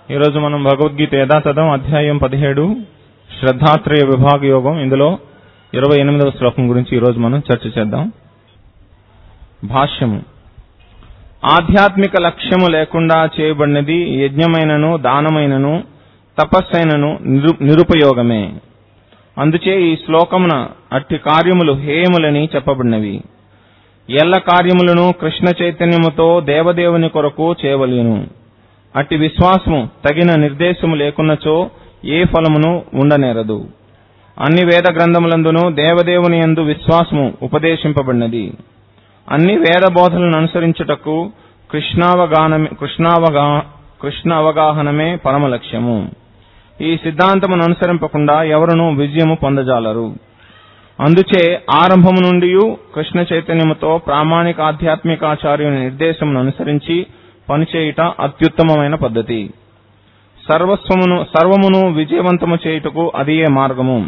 ఈరోజు మనం భగవద్గీత యథాతథం అధ్యాయం పదిహేడు శ్రద్ధాత్రయ విభాగ యోగం ఇందులో ఇరవై ఎనిమిదవ శ్లోకం గురించి ఈరోజు మనం చర్చ చేద్దాం భాష్యము ఆధ్యాత్మిక లక్ష్యము లేకుండా చేయబడినది యజ్ఞమైనను దానమైనను తపస్సైనను నిరు నిరుపయోగమే అందుచే ఈ శ్లోకమున అట్టి కార్యములు హేయములని చెప్పబడినవి ఎల్ల కార్యములను కృష్ణ చైతన్యముతో దేవదేవుని కొరకు చేయవలెను అట్టి విశ్వాసము తగిన నిర్దేశము లేకున్నచో ఏ ఫలమును ఉండనేరదు అన్ని వేద గ్రంథములందును దేవదేవుని యందు విశ్వాసము ఉపదేశింపబడినది అన్ని వేద బోధలను అనుసరించుటకు కృష్ణావగానమే కృష్ణావగా కృష్ణ అవగాహనమే పరమ లక్ష్యము ఈ సిద్ధాంతమును అనుసరింపకుండా ఎవరును విజయము పొందజాలరు అందుచే ఆరంభము నుండి కృష్ణ చైతన్యముతో ప్రామాణిక ఆధ్యాత్మికాచార్యుని నిర్దేశమును అనుసరించి పనిచేయుట అత్యుత్తమమైన పద్ధతి సర్వస్వమును సర్వమును విజయవంతము చేయుటకు అదియే మార్గము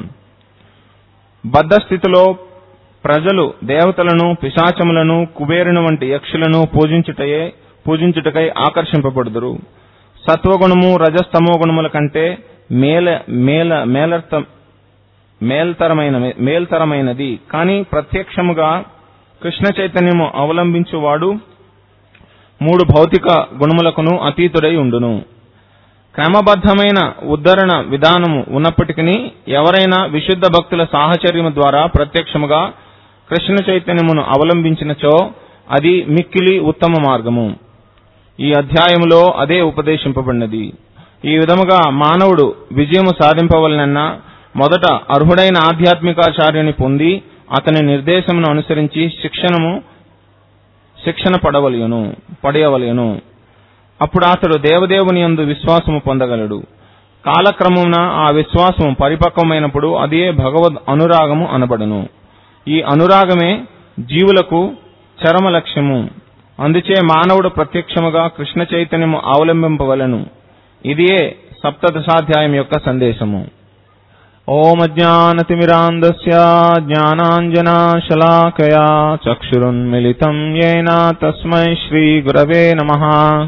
బద్ధ స్థితిలో ప్రజలు దేవతలను పిశాచములను కుబేరుని వంటి యక్షులను పూజించుటయే పూజించుటకై ఆకర్షింపబడుదురు సత్వగుణము రజస్తమో గుణముల కంటే మేల మేల మేలర్త మేల్తరమైన మేల్తరమైనది కానీ ప్రత్యక్షముగా కృష్ణ చైతన్యము అవలంబించువాడు మూడు భౌతిక గుణములకును అతీతుడై ఉండును క్రమబద్ధమైన ఉద్ధరణ విధానము ఉన్నప్పటికీ ఎవరైనా విశుద్ధ భక్తుల సాహచర్యము ద్వారా ప్రత్యక్షముగా కృష్ణ చైతన్యమును అవలంబించినచో అది మిక్కిలి ఉత్తమ మార్గము ఈ అధ్యాయములో అదే ఉపదేశింపబడినది ఈ విధముగా మానవుడు విజయము సాధింపవలనన్నా మొదట అర్హుడైన ఆధ్యాత్మికాచార్యుని పొంది అతని నిర్దేశమును అనుసరించి శిక్షణము శిక్షణ పడవలయును పడేయవలయును అప్పుడు అతడు దేవదేవుని యందు విశ్వాసము పొందగలడు కాలక్రమమున ఆ విశ్వాసము పరిపక్వమైనప్పుడు అదే భగవద్ అనురాగము అనబడును ఈ అనురాగమే జీవులకు చరమ లక్ష్యము అందుచే మానవుడు ప్రత్యక్షముగా కృష్ణ చైతన్యము అవలంబింపవలను ఇదియే సప్తదశాధ్యాయం యొక్క సందేశము ఓమజ్ఞానతిమిరాంధస్య జ్ఞానాంజనాశలాకయా చక్షురున్మిలితం येन తస్మై శ్రీగురవే నమః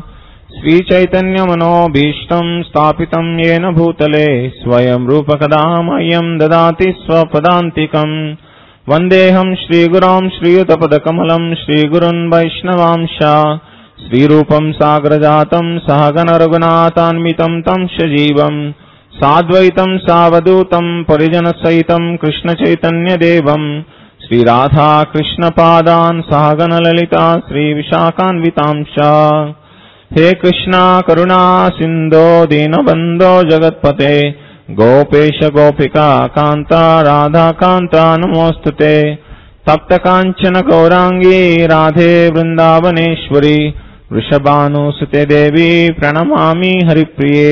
श्रीचैतन्यमनोभीष्टम् स्थापितम् येन भूतले स्वयम् रूपकदामह्यम् ददाति स्वपदान्तिकम् वन्देऽहम् श्रीगुराम् श्रीयुतपदकमलम् श्रीगुरुन् वैष्णवांश श्रीरूपम् साग्रजातम् सहगनरघुनाथान्वितम् तम् सजीवम् साद्वैतम् सावधूतम् परिजनसहितम् कृष्णचैतन्यदेवम् श्रीराधा कृष्णपादान् सहगनललिता श्रीविशाखान्वितांश हे कृष्णा करुणा सिन्धो दीनबन्धो जगत्पते गोपेश गोपिका कान्ता राधा कान्ता नमोऽस्तु ते तप्तकाञ्चन गौराङ्गी राधे वृन्दावनेश्वरी वृषभानुसुते देवी प्रणमामि हरिप्रिये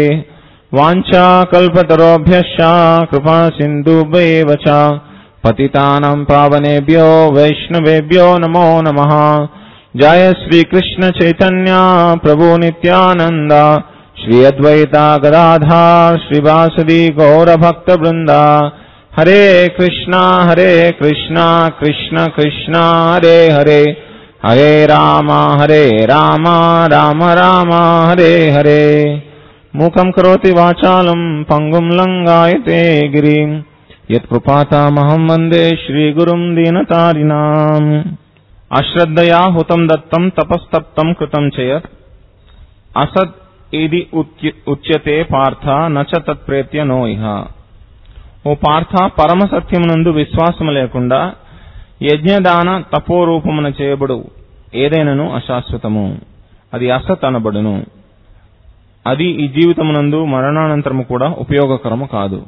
वाञ्छाकल्पतरोभ्यश्च कृपा सिन्धुभ्येव च पतितानाम् पावनेभ्यो वैष्णवेभ्यो नमो नमः जय श्री कृष्ण चैतन्य प्रभु नित्यानंद श्री अद्वैता गदाधार श्रीवासदि गौर भक्त वृंदा हरे कृष्णा हरे कृष्णा कृष्ण कृष्णा हरे हरे हरे राम हरे राम राम राम हरे हरे मूकं करोति वाचालं पङ्गुं लङ्गायते गिरिं यत्कृपातामहं वन्दे श्रीगुरुं दीनतारिणाम् అశ్రద్ధయా హుతం దత్తం తపస్తప్తం కృతం చేయత్ అసత్ ఇది ఉచ్యతే పార్థ నచ తత్ప్రేత్య నో ఇహ ఓ పార్థ పరమ సత్యమునందు విశ్వాసము లేకుండా యజ్ఞదాన తపోరూపమున చేయబడు ఏదైనను అశాశ్వతము అది అసత్ అనబడును అది ఈ జీవితమునందు మరణానంతరము కూడా ఉపయోగకరము కాదు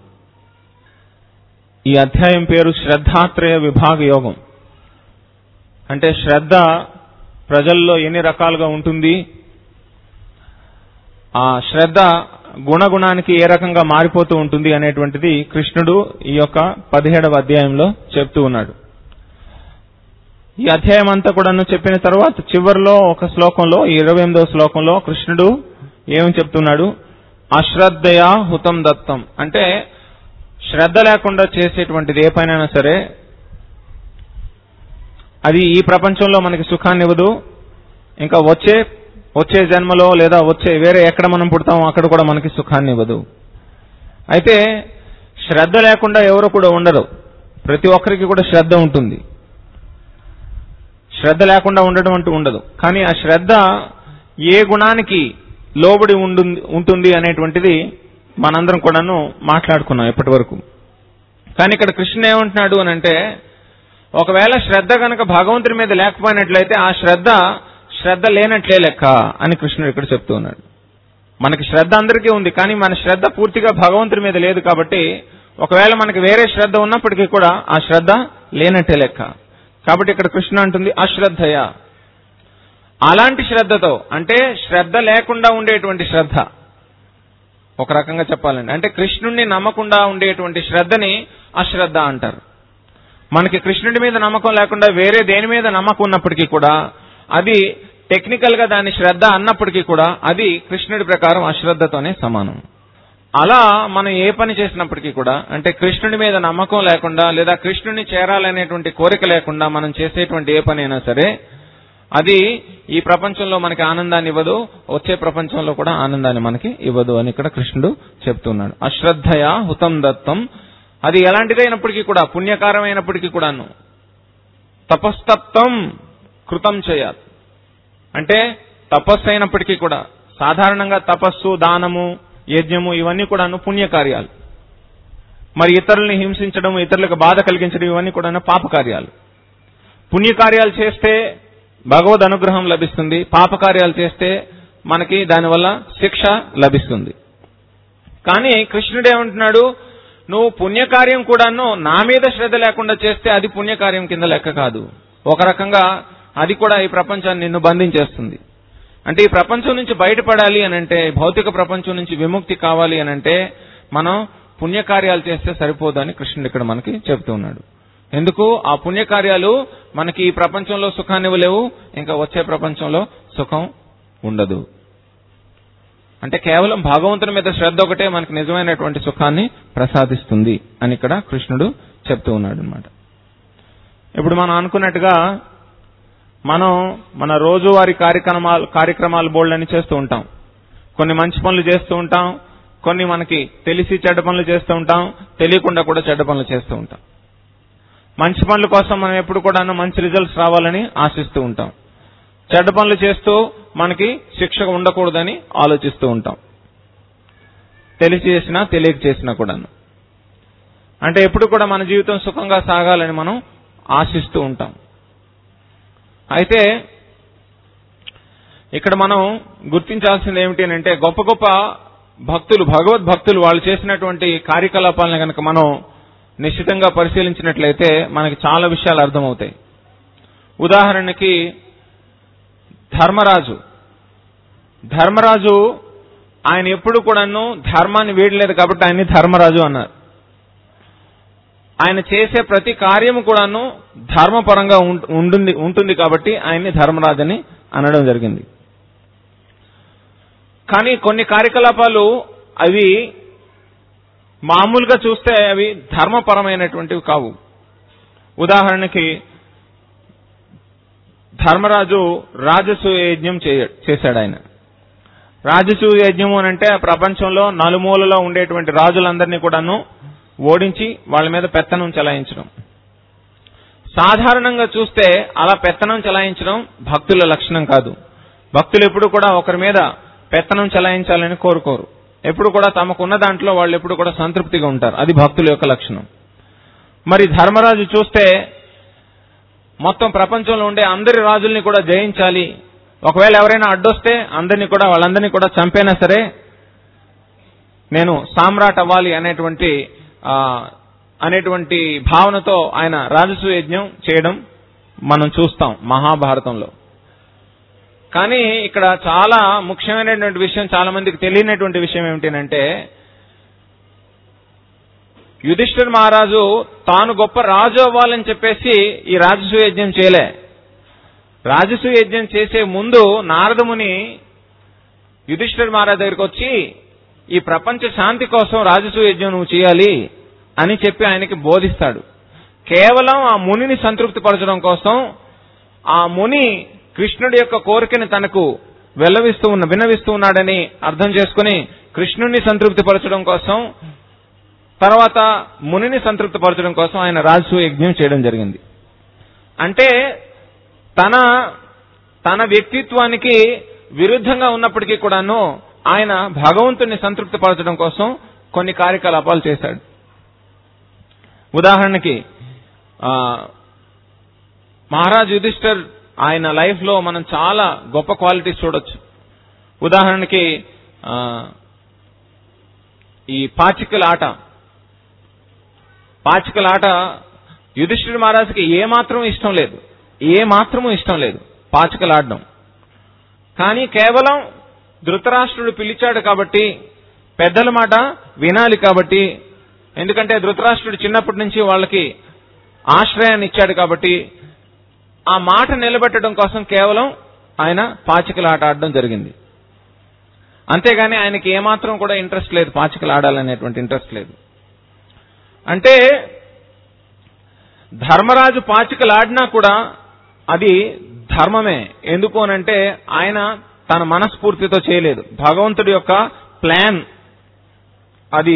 ఈ అధ్యాయం పేరు శ్రద్ధాత్రయ విభాగ యోగం అంటే శ్రద్ధ ప్రజల్లో ఎన్ని రకాలుగా ఉంటుంది ఆ శ్రద్ధ గుణగుణానికి ఏ రకంగా మారిపోతూ ఉంటుంది అనేటువంటిది కృష్ణుడు ఈ యొక్క పదిహేడవ అధ్యాయంలో చెప్తూ ఉన్నాడు ఈ అధ్యాయం అంతా కూడాను చెప్పిన తర్వాత చివరిలో ఒక శ్లోకంలో ఇరవై ఎనిమిదవ శ్లోకంలో కృష్ణుడు ఏమని చెప్తున్నాడు అశ్రద్ధయా హుతం దత్తం అంటే శ్రద్ధ లేకుండా చేసేటువంటిది ఏ పనైనా సరే అది ఈ ప్రపంచంలో మనకి సుఖాన్ని ఇవ్వదు ఇంకా వచ్చే వచ్చే జన్మలో లేదా వచ్చే వేరే ఎక్కడ మనం పుడతామో అక్కడ కూడా మనకి సుఖాన్ని ఇవ్వదు అయితే శ్రద్ధ లేకుండా ఎవరు కూడా ఉండరు ప్రతి ఒక్కరికి కూడా శ్రద్ధ ఉంటుంది శ్రద్ధ లేకుండా ఉండడం అంటూ ఉండదు కానీ ఆ శ్రద్ధ ఏ గుణానికి లోబడి ఉండుంది ఉంటుంది అనేటువంటిది మనందరం కూడాను మాట్లాడుకున్నాం ఇప్పటి వరకు కానీ ఇక్కడ కృష్ణ ఏమంటున్నాడు అని అంటే ఒకవేళ శ్రద్ధ కనుక భగవంతుడి మీద లేకపోయినట్లయితే ఆ శ్రద్ధ శ్రద్ధ లేనట్లే లెక్క అని కృష్ణుడు ఇక్కడ చెప్తూ ఉన్నాడు మనకి శ్రద్ధ అందరికీ ఉంది కానీ మన శ్రద్ధ పూర్తిగా భగవంతుడి మీద లేదు కాబట్టి ఒకవేళ మనకి వేరే శ్రద్ధ ఉన్నప్పటికీ కూడా ఆ శ్రద్ధ లేనట్టే లెక్క కాబట్టి ఇక్కడ కృష్ణ అంటుంది అశ్రద్ధయ అలాంటి శ్రద్ధతో అంటే శ్రద్ధ లేకుండా ఉండేటువంటి శ్రద్ధ ఒక రకంగా చెప్పాలండి అంటే కృష్ణుణ్ణి నమ్మకుండా ఉండేటువంటి శ్రద్ధని అశ్రద్ధ అంటారు మనకి కృష్ణుడి మీద నమ్మకం లేకుండా వేరే దేని మీద నమ్మకం ఉన్నప్పటికీ కూడా అది టెక్నికల్ గా దాని శ్రద్ధ అన్నప్పటికీ కూడా అది కృష్ణుడి ప్రకారం అశ్రద్ధతోనే సమానం అలా మనం ఏ పని చేసినప్పటికీ కూడా అంటే కృష్ణుడి మీద నమ్మకం లేకుండా లేదా కృష్ణుడిని చేరాలనేటువంటి కోరిక లేకుండా మనం చేసేటువంటి ఏ పని అయినా సరే అది ఈ ప్రపంచంలో మనకి ఆనందాన్ని ఇవ్వదు వచ్చే ప్రపంచంలో కూడా ఆనందాన్ని మనకి ఇవ్వదు అని ఇక్కడ కృష్ణుడు చెప్తున్నాడు అశ్రద్ధయ హుతం దత్తం అది ఎలాంటిదైనప్పటికీ కూడా పుణ్యకారమైనప్పటికీ కూడాను తపస్తత్వం కృతం చేయాలి అంటే తపస్సు అయినప్పటికీ కూడా సాధారణంగా తపస్సు దానము యజ్ఞము ఇవన్నీ కూడాను పుణ్యకార్యాలు మరి ఇతరుల్ని హింసించడం ఇతరులకు బాధ కలిగించడం ఇవన్నీ కూడా పాపకార్యాలు పుణ్యకార్యాలు చేస్తే భగవద్ అనుగ్రహం లభిస్తుంది పాపకార్యాలు చేస్తే మనకి దానివల్ల శిక్ష లభిస్తుంది కానీ కృష్ణుడు ఏమంటున్నాడు నువ్వు పుణ్యకార్యం కూడాను నా మీద శ్రద్ధ లేకుండా చేస్తే అది పుణ్యకార్యం కింద లెక్క కాదు ఒక రకంగా అది కూడా ఈ ప్రపంచాన్ని నిన్ను బంధించేస్తుంది అంటే ఈ ప్రపంచం నుంచి బయటపడాలి అని అంటే భౌతిక ప్రపంచం నుంచి విముక్తి కావాలి అని అంటే మనం పుణ్యకార్యాలు చేస్తే సరిపోదు అని కృష్ణుడు ఇక్కడ మనకి చెప్తూ ఉన్నాడు ఎందుకు ఆ పుణ్యకార్యాలు మనకి ఈ ప్రపంచంలో సుఖాన్ని ఇవ్వలేవు ఇంకా వచ్చే ప్రపంచంలో సుఖం ఉండదు అంటే కేవలం భగవంతుని మీద శ్రద్ధ ఒకటే మనకి నిజమైనటువంటి సుఖాన్ని ప్రసాదిస్తుంది అని ఇక్కడ కృష్ణుడు చెప్తూ ఉన్నాడు అనమాట ఇప్పుడు మనం అనుకున్నట్టుగా మనం మన రోజువారీ కార్యక్రమాలు కార్యక్రమాలు బోల్డ్ చేస్తూ ఉంటాం కొన్ని మంచి పనులు చేస్తూ ఉంటాం కొన్ని మనకి తెలిసి చెడ్డ పనులు చేస్తూ ఉంటాం తెలియకుండా కూడా చెడ్డ పనులు చేస్తూ ఉంటాం మంచి పనుల కోసం మనం ఎప్పుడు కూడా మంచి రిజల్ట్స్ రావాలని ఆశిస్తూ ఉంటాం చెడ్డ పనులు చేస్తూ మనకి శిక్ష ఉండకూడదని ఆలోచిస్తూ ఉంటాం తెలిసి చేసినా తెలియక చేసినా కూడాను అంటే ఎప్పుడు కూడా మన జీవితం సుఖంగా సాగాలని మనం ఆశిస్తూ ఉంటాం అయితే ఇక్కడ మనం గుర్తించాల్సింది ఏమిటి అంటే గొప్ప గొప్ప భక్తులు భగవద్ భక్తులు వాళ్ళు చేసినటువంటి కార్యకలాపాలను కనుక మనం నిశ్చితంగా పరిశీలించినట్లయితే మనకి చాలా విషయాలు అర్థమవుతాయి ఉదాహరణకి ధర్మరాజు ధర్మరాజు ఆయన ఎప్పుడు కూడాను ధర్మాన్ని వీడలేదు కాబట్టి ఆయన్ని ధర్మరాజు అన్నారు ఆయన చేసే ప్రతి కార్యము కూడాను ధర్మపరంగా ఉంటుంది ఉంటుంది కాబట్టి ఆయన్ని ధర్మరాజని అనడం జరిగింది కానీ కొన్ని కార్యకలాపాలు అవి మామూలుగా చూస్తే అవి ధర్మపరమైనటువంటివి కావు ఉదాహరణకి ధర్మరాజు రాజసూయ యజ్ఞం చేశాడు ఆయన రాజసూయ యజ్ఞం అని అంటే ప్రపంచంలో నలుమూలలో ఉండేటువంటి రాజులందరినీ కూడాను ఓడించి వాళ్ళ మీద పెత్తనం చెలాయించడం సాధారణంగా చూస్తే అలా పెత్తనం చెలాయించడం భక్తుల లక్షణం కాదు భక్తులు ఎప్పుడు కూడా ఒకరి మీద పెత్తనం చెలాయించాలని కోరుకోరు ఎప్పుడు కూడా తమకున్న దాంట్లో వాళ్ళు ఎప్పుడు కూడా సంతృప్తిగా ఉంటారు అది భక్తుల యొక్క లక్షణం మరి ధర్మరాజు చూస్తే మొత్తం ప్రపంచంలో ఉండే అందరి రాజుల్ని కూడా జయించాలి ఒకవేళ ఎవరైనా అడ్డొస్తే అందరినీ కూడా వాళ్ళందరినీ కూడా చంపైనా సరే నేను సామ్రాట్ అవ్వాలి అనేటువంటి అనేటువంటి భావనతో ఆయన రాజసూ యజ్ఞం చేయడం మనం చూస్తాం మహాభారతంలో కానీ ఇక్కడ చాలా ముఖ్యమైనటువంటి విషయం చాలా మందికి తెలియనటువంటి విషయం ఏమిటంటే యుధిష్ఠిర్ మహారాజు తాను గొప్ప రాజు అవ్వాలని చెప్పేసి ఈ రాజసూ యజ్ఞం చేయలే రాజసూ యజ్ఞం చేసే ముందు నారదముని యుధిష్ఠిర్ మహారాజు దగ్గరికి వచ్చి ఈ ప్రపంచ శాంతి కోసం రాజసూ యజ్ఞం నువ్వు చేయాలి అని చెప్పి ఆయనకి బోధిస్తాడు కేవలం ఆ మునిని సంతృప్తి పరచడం కోసం ఆ ముని కృష్ణుడి యొక్క కోరికని తనకు వెల్లవిస్తూ ఉన్న వినవిస్తూ ఉన్నాడని అర్థం చేసుకుని కృష్ణుణ్ణి సంతృప్తిపరచడం కోసం తర్వాత మునిని సంతృప్తిపరచడం కోసం ఆయన రాజసూ యజ్ఞం చేయడం జరిగింది అంటే తన తన వ్యక్తిత్వానికి విరుద్ధంగా ఉన్నప్పటికీ కూడాను ఆయన భగవంతుని సంతృప్తిపరచడం కోసం కొన్ని కార్యకలాపాలు చేశాడు ఉదాహరణకి ఆ, మహారాజ్ యుధిష్ఠర్ ఆయన లైఫ్ లో మనం చాలా గొప్ప క్వాలిటీస్ చూడొచ్చు ఉదాహరణకి ఆ, ఈ పాచికల ఆట పాచికల ఆట యుధిష్ఠిర మహారాజుకి ఏ మాత్రం ఇష్టం లేదు ఏ మాత్రము ఇష్టం లేదు పాచికలు ఆడడం కానీ కేవలం ధృతరాష్ట్రుడు పిలిచాడు కాబట్టి పెద్దల మాట వినాలి కాబట్టి ఎందుకంటే ధృతరాష్ట్రుడు చిన్నప్పటి నుంచి వాళ్ళకి ఆశ్రయాన్ని ఇచ్చాడు కాబట్టి ఆ మాట నిలబెట్టడం కోసం కేవలం ఆయన పాచికలు ఆట ఆడడం జరిగింది అంతేగాని ఆయనకి ఏమాత్రం కూడా ఇంట్రెస్ట్ లేదు పాచికలు ఆడాలనేటువంటి ఇంట్రెస్ట్ లేదు అంటే ధర్మరాజు పాచికలు ఆడినా కూడా అది ధర్మమే ఎందుకు అనంటే ఆయన తన మనస్ఫూర్తితో చేయలేదు భగవంతుడి యొక్క ప్లాన్ అది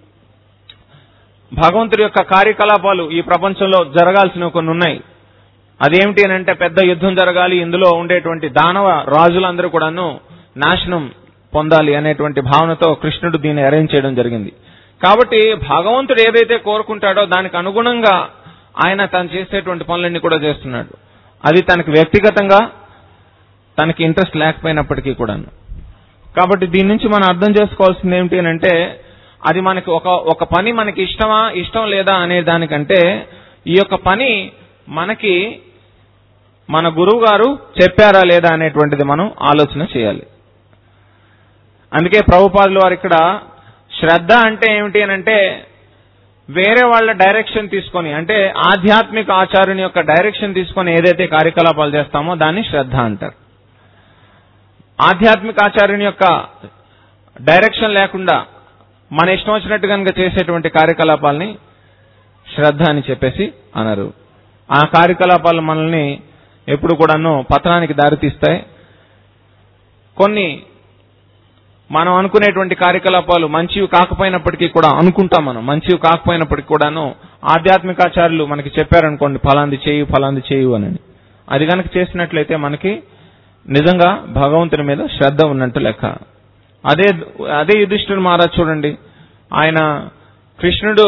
భగవంతుడి యొక్క కార్యకలాపాలు ఈ ప్రపంచంలో జరగాల్సినవి కొన్ని ఉన్నాయి అదేమిటి అని అంటే పెద్ద యుద్ధం జరగాలి ఇందులో ఉండేటువంటి దానవ రాజులందరూ కూడాను నాశనం పొందాలి అనేటువంటి భావనతో కృష్ణుడు దీన్ని అరేంజ్ చేయడం జరిగింది కాబట్టి భగవంతుడు ఏదైతే కోరుకుంటాడో దానికి అనుగుణంగా ఆయన తను చేసేటువంటి పనులన్నీ కూడా చేస్తున్నాడు అది తనకి వ్యక్తిగతంగా తనకి ఇంట్రెస్ట్ లేకపోయినప్పటికీ కూడాను కాబట్టి దీని నుంచి మనం అర్థం చేసుకోవాల్సింది ఏమిటి అని అంటే అది మనకి ఒక ఒక పని మనకి ఇష్టమా ఇష్టం లేదా అనే దానికంటే ఈ యొక్క పని మనకి మన గురువు గారు చెప్పారా లేదా అనేటువంటిది మనం ఆలోచన చేయాలి అందుకే ప్రభుపాదులు వారు ఇక్కడ శ్రద్ధ అంటే ఏమిటి అని అంటే వేరే వాళ్ళ డైరెక్షన్ తీసుకొని అంటే ఆధ్యాత్మిక ఆచార్యుని యొక్క డైరెక్షన్ తీసుకొని ఏదైతే కార్యకలాపాలు చేస్తామో దాన్ని శ్రద్ధ అంటారు ఆధ్యాత్మిక ఆచార్యుని యొక్క డైరెక్షన్ లేకుండా మన ఇష్టం వచ్చినట్టు కనుక చేసేటువంటి కార్యకలాపాలని శ్రద్ధ అని చెప్పేసి అనరు ఆ కార్యకలాపాలు మనల్ని ఎప్పుడు కూడాను పతనానికి దారితీస్తాయి కొన్ని మనం అనుకునేటువంటి కార్యకలాపాలు మంచివి కాకపోయినప్పటికీ కూడా అనుకుంటాం మనం మంచివి కాకపోయినప్పటికీ కూడాను ఆధ్యాత్మికాచార్యులు మనకి చెప్పారనుకోండి ఫలాంది చేయు ఫలాంది చేయు అని అది కనుక చేసినట్లయితే మనకి నిజంగా భగవంతుని మీద శ్రద్ధ ఉన్నట్టు లెక్క అదే అదే యుధిష్ఠిర్ మహారాజ్ చూడండి ఆయన కృష్ణుడు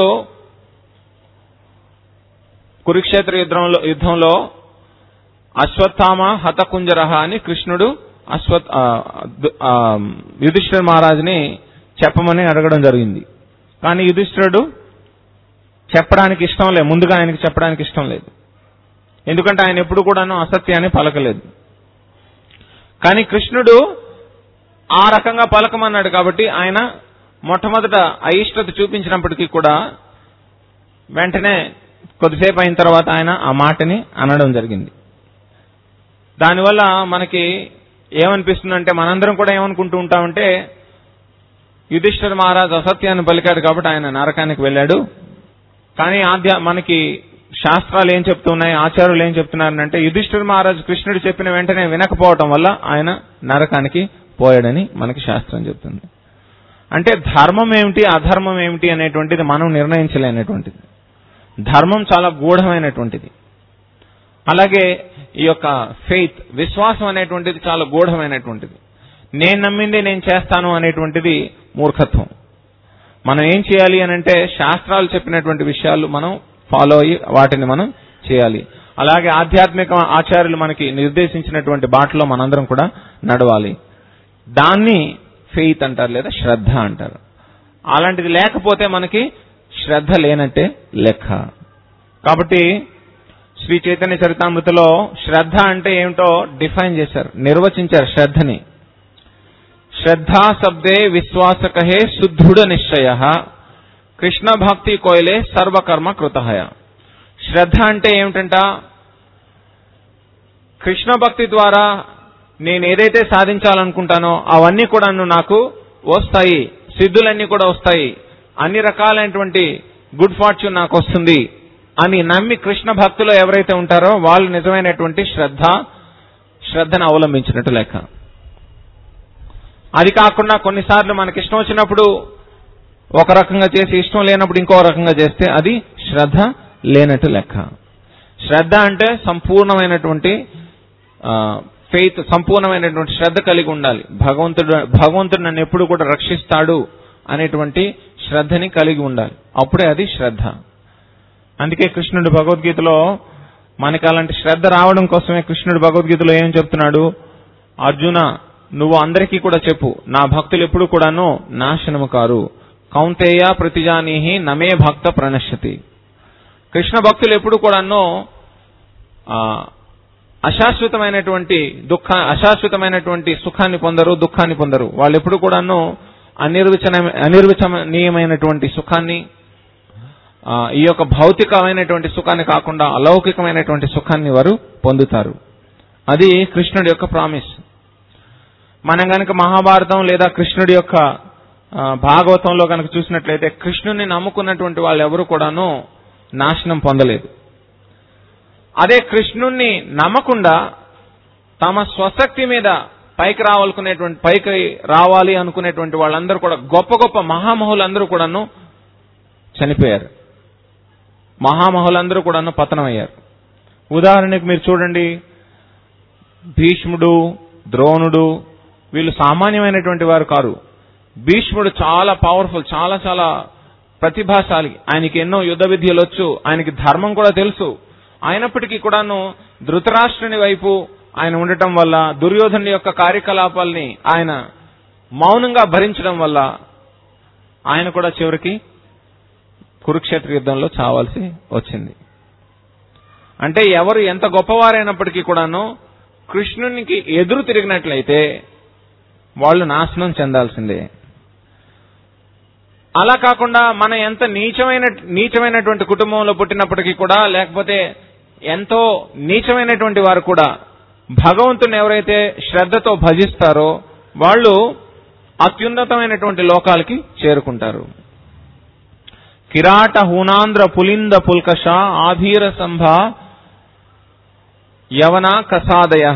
కురుక్షేత్ర యుద్ధంలో యుద్ధంలో అశ్వత్థామ హతకుంజరహ అని కృష్ణుడు అశ్వత్ ఆ, దు- ఆ, యుధిష్ఠిర్ మహారాజుని చెప్పమని అడగడం జరిగింది కానీ యుధిష్ఠిరుడు చెప్పడానికి ఇష్టం లేదు ముందుగా ఆయనకి చెప్పడానికి ఇష్టం లేదు ఎందుకంటే ఆయన ఎప్పుడు కూడాను అసత్యాన్ని పలకలేదు కానీ కృష్ణుడు ఆ రకంగా పలకమన్నాడు కాబట్టి ఆయన మొట్టమొదట అయిష్టత చూపించినప్పటికీ కూడా వెంటనే కొద్దిసేపు అయిన తర్వాత ఆయన ఆ మాటని అనడం జరిగింది దానివల్ల మనకి ఏమనిపిస్తుందంటే మనందరం కూడా ఏమనుకుంటూ ఉంటామంటే యుధిష్ఠిర మహారాజు అసత్యాన్ని పలికాడు కాబట్టి ఆయన నరకానికి వెళ్ళాడు కానీ ఆధ్య మనకి శాస్త్రాలు ఏం చెప్తున్నాయి ఆచార్యులు ఏం చెప్తున్నారంటే యుధిష్ఠిర మహారాజు కృష్ణుడు చెప్పిన వెంటనే వినకపోవటం వల్ల ఆయన నరకానికి పోయాడని మనకి శాస్త్రం చెప్తుంది అంటే ధర్మం ఏమిటి అధర్మం ఏమిటి అనేటువంటిది మనం నిర్ణయించలేనటువంటిది ధర్మం చాలా గూఢమైనటువంటిది అలాగే ఈ యొక్క ఫెయిత్ విశ్వాసం అనేటువంటిది చాలా గూఢమైనటువంటిది నేను నమ్మింది నేను చేస్తాను అనేటువంటిది మూర్ఖత్వం మనం ఏం చేయాలి అని అంటే శాస్త్రాలు చెప్పినటువంటి విషయాలు మనం ఫాలో అయ్యి వాటిని మనం చేయాలి అలాగే ఆధ్యాత్మిక ఆచార్యులు మనకి నిర్దేశించినటువంటి బాటలో మనందరం కూడా నడవాలి దాన్ని ఫెయిత్ అంటారు లేదా శ్రద్ధ అంటారు అలాంటిది లేకపోతే మనకి శ్రద్ధ లేనట్టే లెక్క కాబట్టి శ్రీ చైతన్య చరితామృతలో శ్రద్ధ అంటే ఏమిటో డిఫైన్ చేశారు నిర్వచించారు శ్రద్ధని శ్రద్ధా శబ్దే విశ్వాస కహే సుదృఢ నిశ్చయ కృష్ణ భక్తి కోయలే సర్వకర్మ కృతహయ శ్రద్ధ అంటే ఏమిటంట కృష్ణ భక్తి ద్వారా నేను ఏదైతే సాధించాలనుకుంటానో అవన్నీ కూడా నాకు వస్తాయి సిద్ధులన్నీ కూడా వస్తాయి అన్ని రకాలైనటువంటి గుడ్ ఫార్చ్యూన్ నాకు వస్తుంది అని నమ్మి కృష్ణ భక్తులు ఎవరైతే ఉంటారో వాళ్ళు నిజమైనటువంటి శ్రద్ధ శ్రద్ధను అవలంబించినట్టు లెక్క అది కాకుండా కొన్నిసార్లు మనకి ఇష్టం వచ్చినప్పుడు ఒక రకంగా చేసి ఇష్టం లేనప్పుడు ఇంకో రకంగా చేస్తే అది శ్రద్ధ లేనట్టు లెక్క శ్రద్ధ అంటే సంపూర్ణమైనటువంటి ఫెయిత్ సంపూర్ణమైనటువంటి శ్రద్ధ కలిగి ఉండాలి భగవంతుడు భగవంతుడు నన్ను ఎప్పుడు కూడా రక్షిస్తాడు అనేటువంటి శ్రద్ధని కలిగి ఉండాలి అప్పుడే అది శ్రద్ధ అందుకే కృష్ణుడు భగవద్గీతలో మనకి అలాంటి శ్రద్ధ రావడం కోసమే కృష్ణుడు భగవద్గీతలో ఏం చెప్తున్నాడు అర్జున నువ్వు అందరికీ కూడా చెప్పు నా భక్తులు ఎప్పుడు కూడాను నాశనము కారు కౌంతేయ ప్రతిజానీహి నమే భక్త ప్రణశ్యతి కృష్ణ భక్తులు ఎప్పుడు కూడాను ఆ, అశాశ్వతమైనటువంటి దుఃఖ అశాశ్వతమైనటువంటి సుఖాన్ని పొందరు దుఃఖాన్ని పొందరు వాళ్ళు ఎప్పుడు కూడాను అనిర్వచన అనిర్వచనీయమైనటువంటి సుఖాన్ని ఆ, ఈ యొక్క భౌతికమైనటువంటి సుఖాన్ని కాకుండా అలౌకికమైనటువంటి సుఖాన్ని వారు పొందుతారు అది కృష్ణుడి యొక్క ప్రామిస్ మనం కనుక మహాభారతం లేదా కృష్ణుడి యొక్క ఆ, భాగవతంలో కనుక చూసినట్లయితే కృష్ణుని నమ్ముకున్నటువంటి వాళ్ళు ఎవరు కూడాను నాశనం పొందలేదు అదే కృష్ణుణ్ణి నమ్మకుండా తమ స్వశక్తి మీద పైకి రావాలనుకునేటువంటి పైకి రావాలి అనుకునేటువంటి వాళ్ళందరూ కూడా గొప్ప గొప్ప మహామహులందరూ కూడాను చనిపోయారు మహామహులందరూ కూడాను పతనమయ్యారు ఉదాహరణకు మీరు చూడండి భీష్ముడు ద్రోణుడు వీళ్ళు సామాన్యమైనటువంటి వారు కారు భీష్ముడు చాలా పవర్ఫుల్ చాలా చాలా ప్రతిభాశాలి ఆయనకి ఎన్నో యుద్ధ విద్యలు వచ్చు ఆయనకి ధర్మం కూడా తెలుసు అయినప్పటికీ కూడాను ధృతరాష్ట్రుని వైపు ఆయన ఉండటం వల్ల దుర్యోధనుడి యొక్క కార్యకలాపాల్ని ఆయన మౌనంగా భరించడం వల్ల ఆయన కూడా చివరికి కురుక్షేత్ర యుద్ధంలో చావాల్సి వచ్చింది అంటే ఎవరు ఎంత గొప్పవారైనప్పటికీ కూడాను కృష్ణునికి ఎదురు తిరిగినట్లయితే వాళ్ళు నాశనం చెందాల్సిందే అలా కాకుండా మనం ఎంత నీచమైన నీచమైనటువంటి కుటుంబంలో పుట్టినప్పటికీ కూడా లేకపోతే ఎంతో నీచమైనటువంటి వారు కూడా భగవంతుని ఎవరైతే శ్రద్ధతో భజిస్తారో వాళ్ళు అత్యున్నతమైనటువంటి లోకాలకి చేరుకుంటారు కిరాట హూనాంధ్ర పులింద పుల్కష ఆధీర సంభ యవన కసాదయ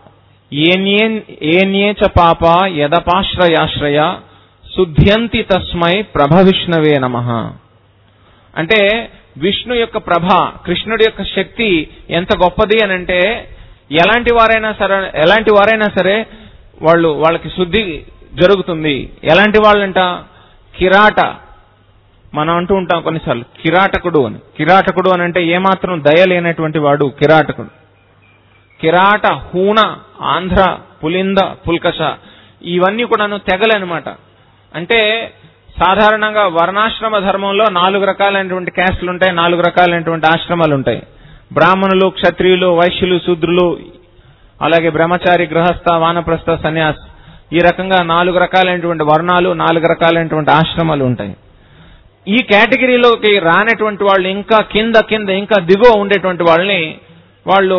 ఏన్యే చ పాప యదపాశ్రయాశ్రయ శుద్ధ్యంతి తస్మై ప్రభ విష్ణవే నమ అంటే విష్ణు యొక్క ప్రభ కృష్ణుడి యొక్క శక్తి ఎంత గొప్పది అని అంటే ఎలాంటి వారైనా సరే ఎలాంటి వారైనా సరే వాళ్ళు వాళ్ళకి శుద్ధి జరుగుతుంది ఎలాంటి వాళ్ళంట కిరాట మనం అంటూ ఉంటాం కొన్నిసార్లు కిరాటకుడు అని కిరాటకుడు అని అంటే ఏమాత్రం దయ లేనటువంటి వాడు కిరాటకుడు కిరాట హూణ ఆంధ్ర పులింద పుల్కష ఇవన్నీ కూడాను తెగలనమాట అంటే సాధారణంగా వర్ణాశ్రమ ధర్మంలో నాలుగు రకాలైనటువంటి క్యాస్ట్లు ఉంటాయి నాలుగు రకాలైనటువంటి ఆశ్రమాలు ఉంటాయి బ్రాహ్మణులు క్షత్రియులు వైశ్యులు శూద్రులు అలాగే బ్రహ్మచారి గృహస్థ వానప్రస్థ సన్యాస్ ఈ రకంగా నాలుగు రకాలైనటువంటి వర్ణాలు నాలుగు రకాలైనటువంటి ఆశ్రమాలు ఉంటాయి ఈ కేటగిరీలోకి రానటువంటి వాళ్ళు ఇంకా కింద కింద ఇంకా దిగువ ఉండేటువంటి వాళ్ళని వాళ్ళు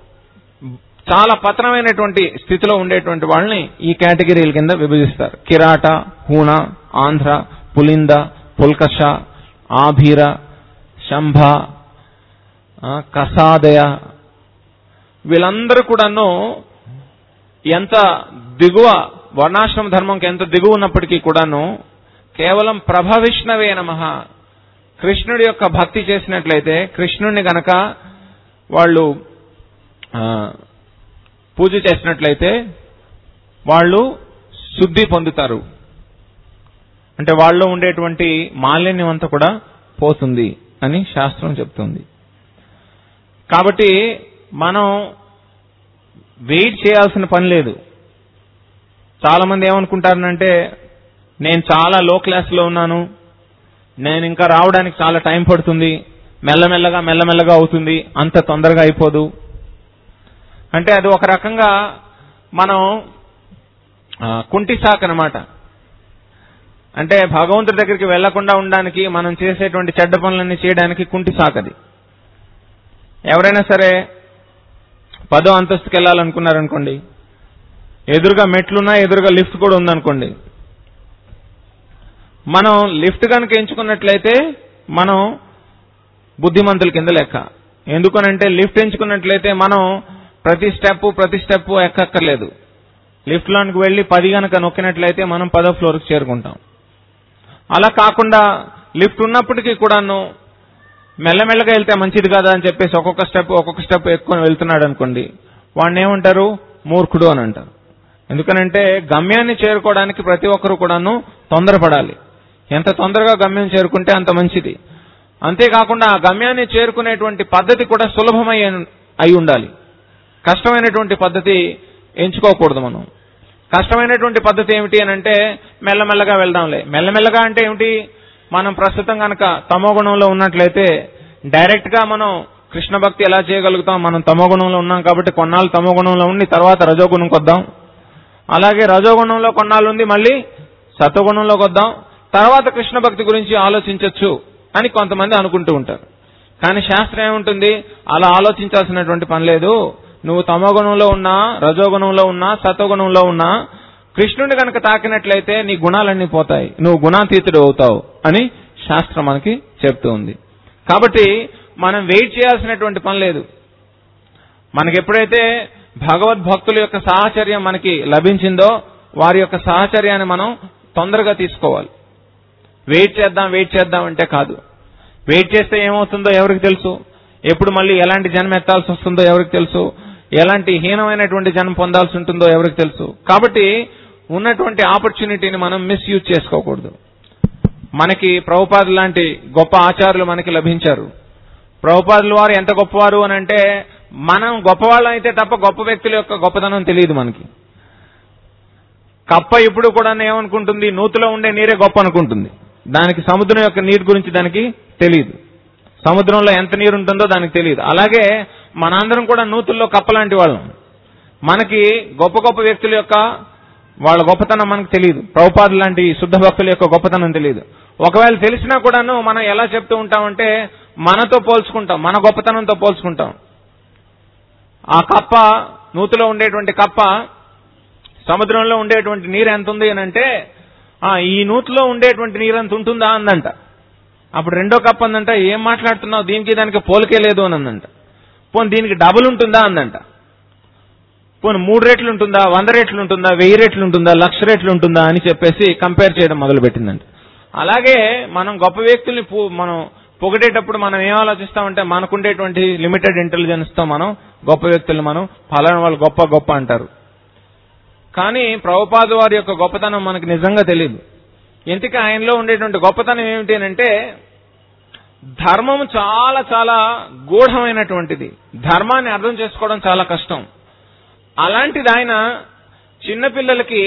చాలా పతనమైనటువంటి స్థితిలో ఉండేటువంటి వాళ్ళని ఈ కేటగిరీల కింద విభజిస్తారు కిరాట హూణ ఆంధ్ర పులింద పుల్కష ఆభీర శంభ ఆ, కసాదయ వీళ్ళందరూ కూడాను ఎంత దిగువ వర్ణాశ్రమ ధర్మంకి ఎంత దిగువ ఉన్నప్పటికీ కూడాను కేవలం ప్రభవిష్ణవే నమ కృష్ణుడి యొక్క భక్తి చేసినట్లయితే కృష్ణుడిని గనక వాళ్ళు ఆ, పూజ చేసినట్లయితే వాళ్ళు శుద్ధి పొందుతారు అంటే వాళ్ళలో ఉండేటువంటి మాలిన్యం అంతా కూడా పోతుంది అని శాస్త్రం చెప్తుంది కాబట్టి మనం వెయిట్ చేయాల్సిన పని లేదు చాలా మంది ఏమనుకుంటారనంటే నేను చాలా లో క్లాస్లో ఉన్నాను నేను ఇంకా రావడానికి చాలా టైం పడుతుంది మెల్లమెల్లగా మెల్లమెల్లగా అవుతుంది అంత తొందరగా అయిపోదు అంటే అది ఒక రకంగా మనం ఆ, కుంటి సాక్ అనమాట అంటే భగవంతుడి దగ్గరికి వెళ్లకుండా ఉండడానికి మనం చేసేటువంటి చెడ్డ పనులన్నీ చేయడానికి కుంటి సాక్ అది ఎవరైనా సరే పదో అంతస్తుకి వెళ్ళాలనుకున్నారనుకోండి ఎదురుగా మెట్లున్నా ఎదురుగా లిఫ్ట్ కూడా ఉందనుకోండి మనం లిఫ్ట్ కనుక ఎంచుకున్నట్లయితే మనం బుద్ధిమంతుల కింద లెక్క ఎందుకనంటే లిఫ్ట్ ఎంచుకున్నట్లయితే మనం ప్రతి స్టెప్ ప్రతి స్టెప్ ఎక్కక్కర్లేదు లిఫ్ట్ లోనికి వెళ్లి పది గనక నొక్కినట్లయితే మనం పదో ఫ్లోర్కి చేరుకుంటాం అలా కాకుండా లిఫ్ట్ ఉన్నప్పటికీ కూడాను మెల్లమెల్లగా వెళ్తే మంచిది కదా అని చెప్పేసి ఒక్కొక్క స్టెప్ ఒక్కొక్క స్టెప్ ఎక్కువ వెళ్తున్నాడు అనుకోండి వాడిని ఏమంటారు మూర్ఖుడు అని అంటారు ఎందుకనంటే గమ్యాన్ని చేరుకోవడానికి ప్రతి ఒక్కరు కూడాను తొందరపడాలి ఎంత తొందరగా గమ్యం చేరుకుంటే అంత మంచిది అంతేకాకుండా ఆ గమ్యాన్ని చేరుకునేటువంటి పద్ధతి కూడా సులభమై అయి ఉండాలి కష్టమైనటువంటి పద్ధతి ఎంచుకోకూడదు మనం కష్టమైనటువంటి పద్ధతి ఏమిటి అని అంటే మెల్లమెల్లగా వెళ్దాంలే మెల్లమెల్లగా అంటే ఏమిటి మనం ప్రస్తుతం కనుక తమోగుణంలో ఉన్నట్లయితే డైరెక్ట్ గా మనం కృష్ణ భక్తి ఎలా చేయగలుగుతాం మనం తమోగుణంలో ఉన్నాం కాబట్టి కొన్నాళ్ళు తమోగుణంలో ఉండి తర్వాత రజోగుణంకి వద్దాం అలాగే రజోగుణంలో కొన్నాళ్ళు ఉంది మళ్ళీ సత్వగుణంలోకి వద్దాం తర్వాత కృష్ణ భక్తి గురించి ఆలోచించవచ్చు అని కొంతమంది అనుకుంటూ ఉంటారు కానీ శాస్త్రం ఏముంటుంది అలా ఆలోచించాల్సినటువంటి పని లేదు నువ్వు తమోగుణంలో ఉన్నా రజోగుణంలో ఉన్నా సత్వగుణంలో ఉన్నా కృష్ణుని కనుక తాకినట్లయితే నీ గుణాలన్నీ పోతాయి నువ్వు గుణాతీతుడు అవుతావు అని శాస్త్రం మనకి చెప్తూ ఉంది కాబట్టి మనం వెయిట్ చేయాల్సినటువంటి పని లేదు మనకి ఎప్పుడైతే భగవద్భక్తుల యొక్క సాహచర్యం మనకి లభించిందో వారి యొక్క సాహచర్యాన్ని మనం తొందరగా తీసుకోవాలి వెయిట్ చేద్దాం వెయిట్ చేద్దాం అంటే కాదు వెయిట్ చేస్తే ఏమవుతుందో ఎవరికి తెలుసు ఎప్పుడు మళ్ళీ ఎలాంటి జన్మ ఎత్తాల్సి వస్తుందో ఎవరికి తెలుసు ఎలాంటి హీనమైనటువంటి జన్మ పొందాల్సి ఉంటుందో ఎవరికి తెలుసు కాబట్టి ఉన్నటువంటి ఆపర్చునిటీని మనం మిస్యూజ్ చేసుకోకూడదు మనకి ప్రభుపాదులు లాంటి గొప్ప ఆచార్యులు మనకి లభించారు ప్రభుపాదుల వారు ఎంత గొప్పవారు అని అంటే మనం గొప్పవాళ్ళం అయితే తప్ప గొప్ప వ్యక్తుల యొక్క గొప్పతనం తెలియదు మనకి కప్ప ఇప్పుడు కూడా ఏమనుకుంటుంది నూతిలో ఉండే నీరే గొప్ప అనుకుంటుంది దానికి సముద్రం యొక్క నీరు గురించి దానికి తెలియదు సముద్రంలో ఎంత నీరు ఉంటుందో దానికి తెలియదు అలాగే మనందరం కూడా నూతుల్లో కప్పలాంటి వాళ్ళం మనకి గొప్ప గొప్ప వ్యక్తుల యొక్క వాళ్ళ గొప్పతనం మనకు తెలియదు ప్రభుపాదు లాంటి శుద్ధ భక్తుల యొక్క గొప్పతనం తెలియదు ఒకవేళ తెలిసినా కూడాను మనం ఎలా చెప్తూ ఉంటామంటే మనతో పోల్చుకుంటాం మన గొప్పతనంతో పోల్చుకుంటాం ఆ కప్ప నూతిలో ఉండేటువంటి కప్ప సముద్రంలో ఉండేటువంటి నీరు ఎంత ఉంది అని అంటే ఆ, ఈ నూతిలో ఉండేటువంటి నీరు అంత ఉంటుందా అందంట అప్పుడు రెండో కప్ప అందంట ఏం మాట్లాడుతున్నావు దీనికి దానికి పోలికే లేదు అని అందంట పోనీ దీనికి డబుల్ ఉంటుందా అందంట పోనీ మూడు రేట్లు ఉంటుందా వంద రేట్లు ఉంటుందా వెయ్యి రేట్లు ఉంటుందా లక్ష రేట్లు ఉంటుందా అని చెప్పేసి కంపేర్ చేయడం మొదలు పెట్టిందంట అలాగే మనం గొప్ప వ్యక్తుల్ని పూ- మనం పొగిడేటప్పుడు మనం ఏం ఆలోచిస్తామంటే మనకుండేటువంటి లిమిటెడ్ ఇంటెలిజెన్స్ తో మనం గొప్ప వ్యక్తులు మనం ఫలానా వాళ్ళు గొప్ప గొప్ప అంటారు కానీ ప్రభుపాదు వారి యొక్క గొప్పతనం మనకు నిజంగా తెలియదు ఎందుకు ఆయనలో ఉండేటువంటి గొప్పతనం ఏమిటి అని అంటే ధర్మం చాలా చాలా గూఢమైనటువంటిది ధర్మాన్ని అర్థం చేసుకోవడం చాలా కష్టం అలాంటిది ఆయన చిన్నపిల్లలకి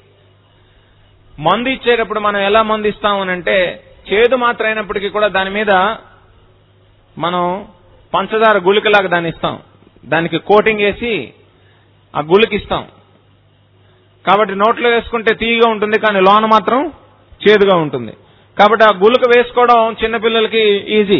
మందు ఇచ్చేటప్పుడు మనం ఎలా మందు ఇస్తాం అని అంటే చేదు మాత్రం అయినప్పటికీ కూడా దాని మీద మనం పంచదార గుళికలాగా దాన్ని ఇస్తాం దానికి కోటింగ్ వేసి ఆ గుళికి ఇస్తాం కాబట్టి నోట్లో వేసుకుంటే తీయగా ఉంటుంది కానీ లోన మాత్రం చేదుగా ఉంటుంది కాబట్టి ఆ గుళిక వేసుకోవడం చిన్నపిల్లలకి ఈజీ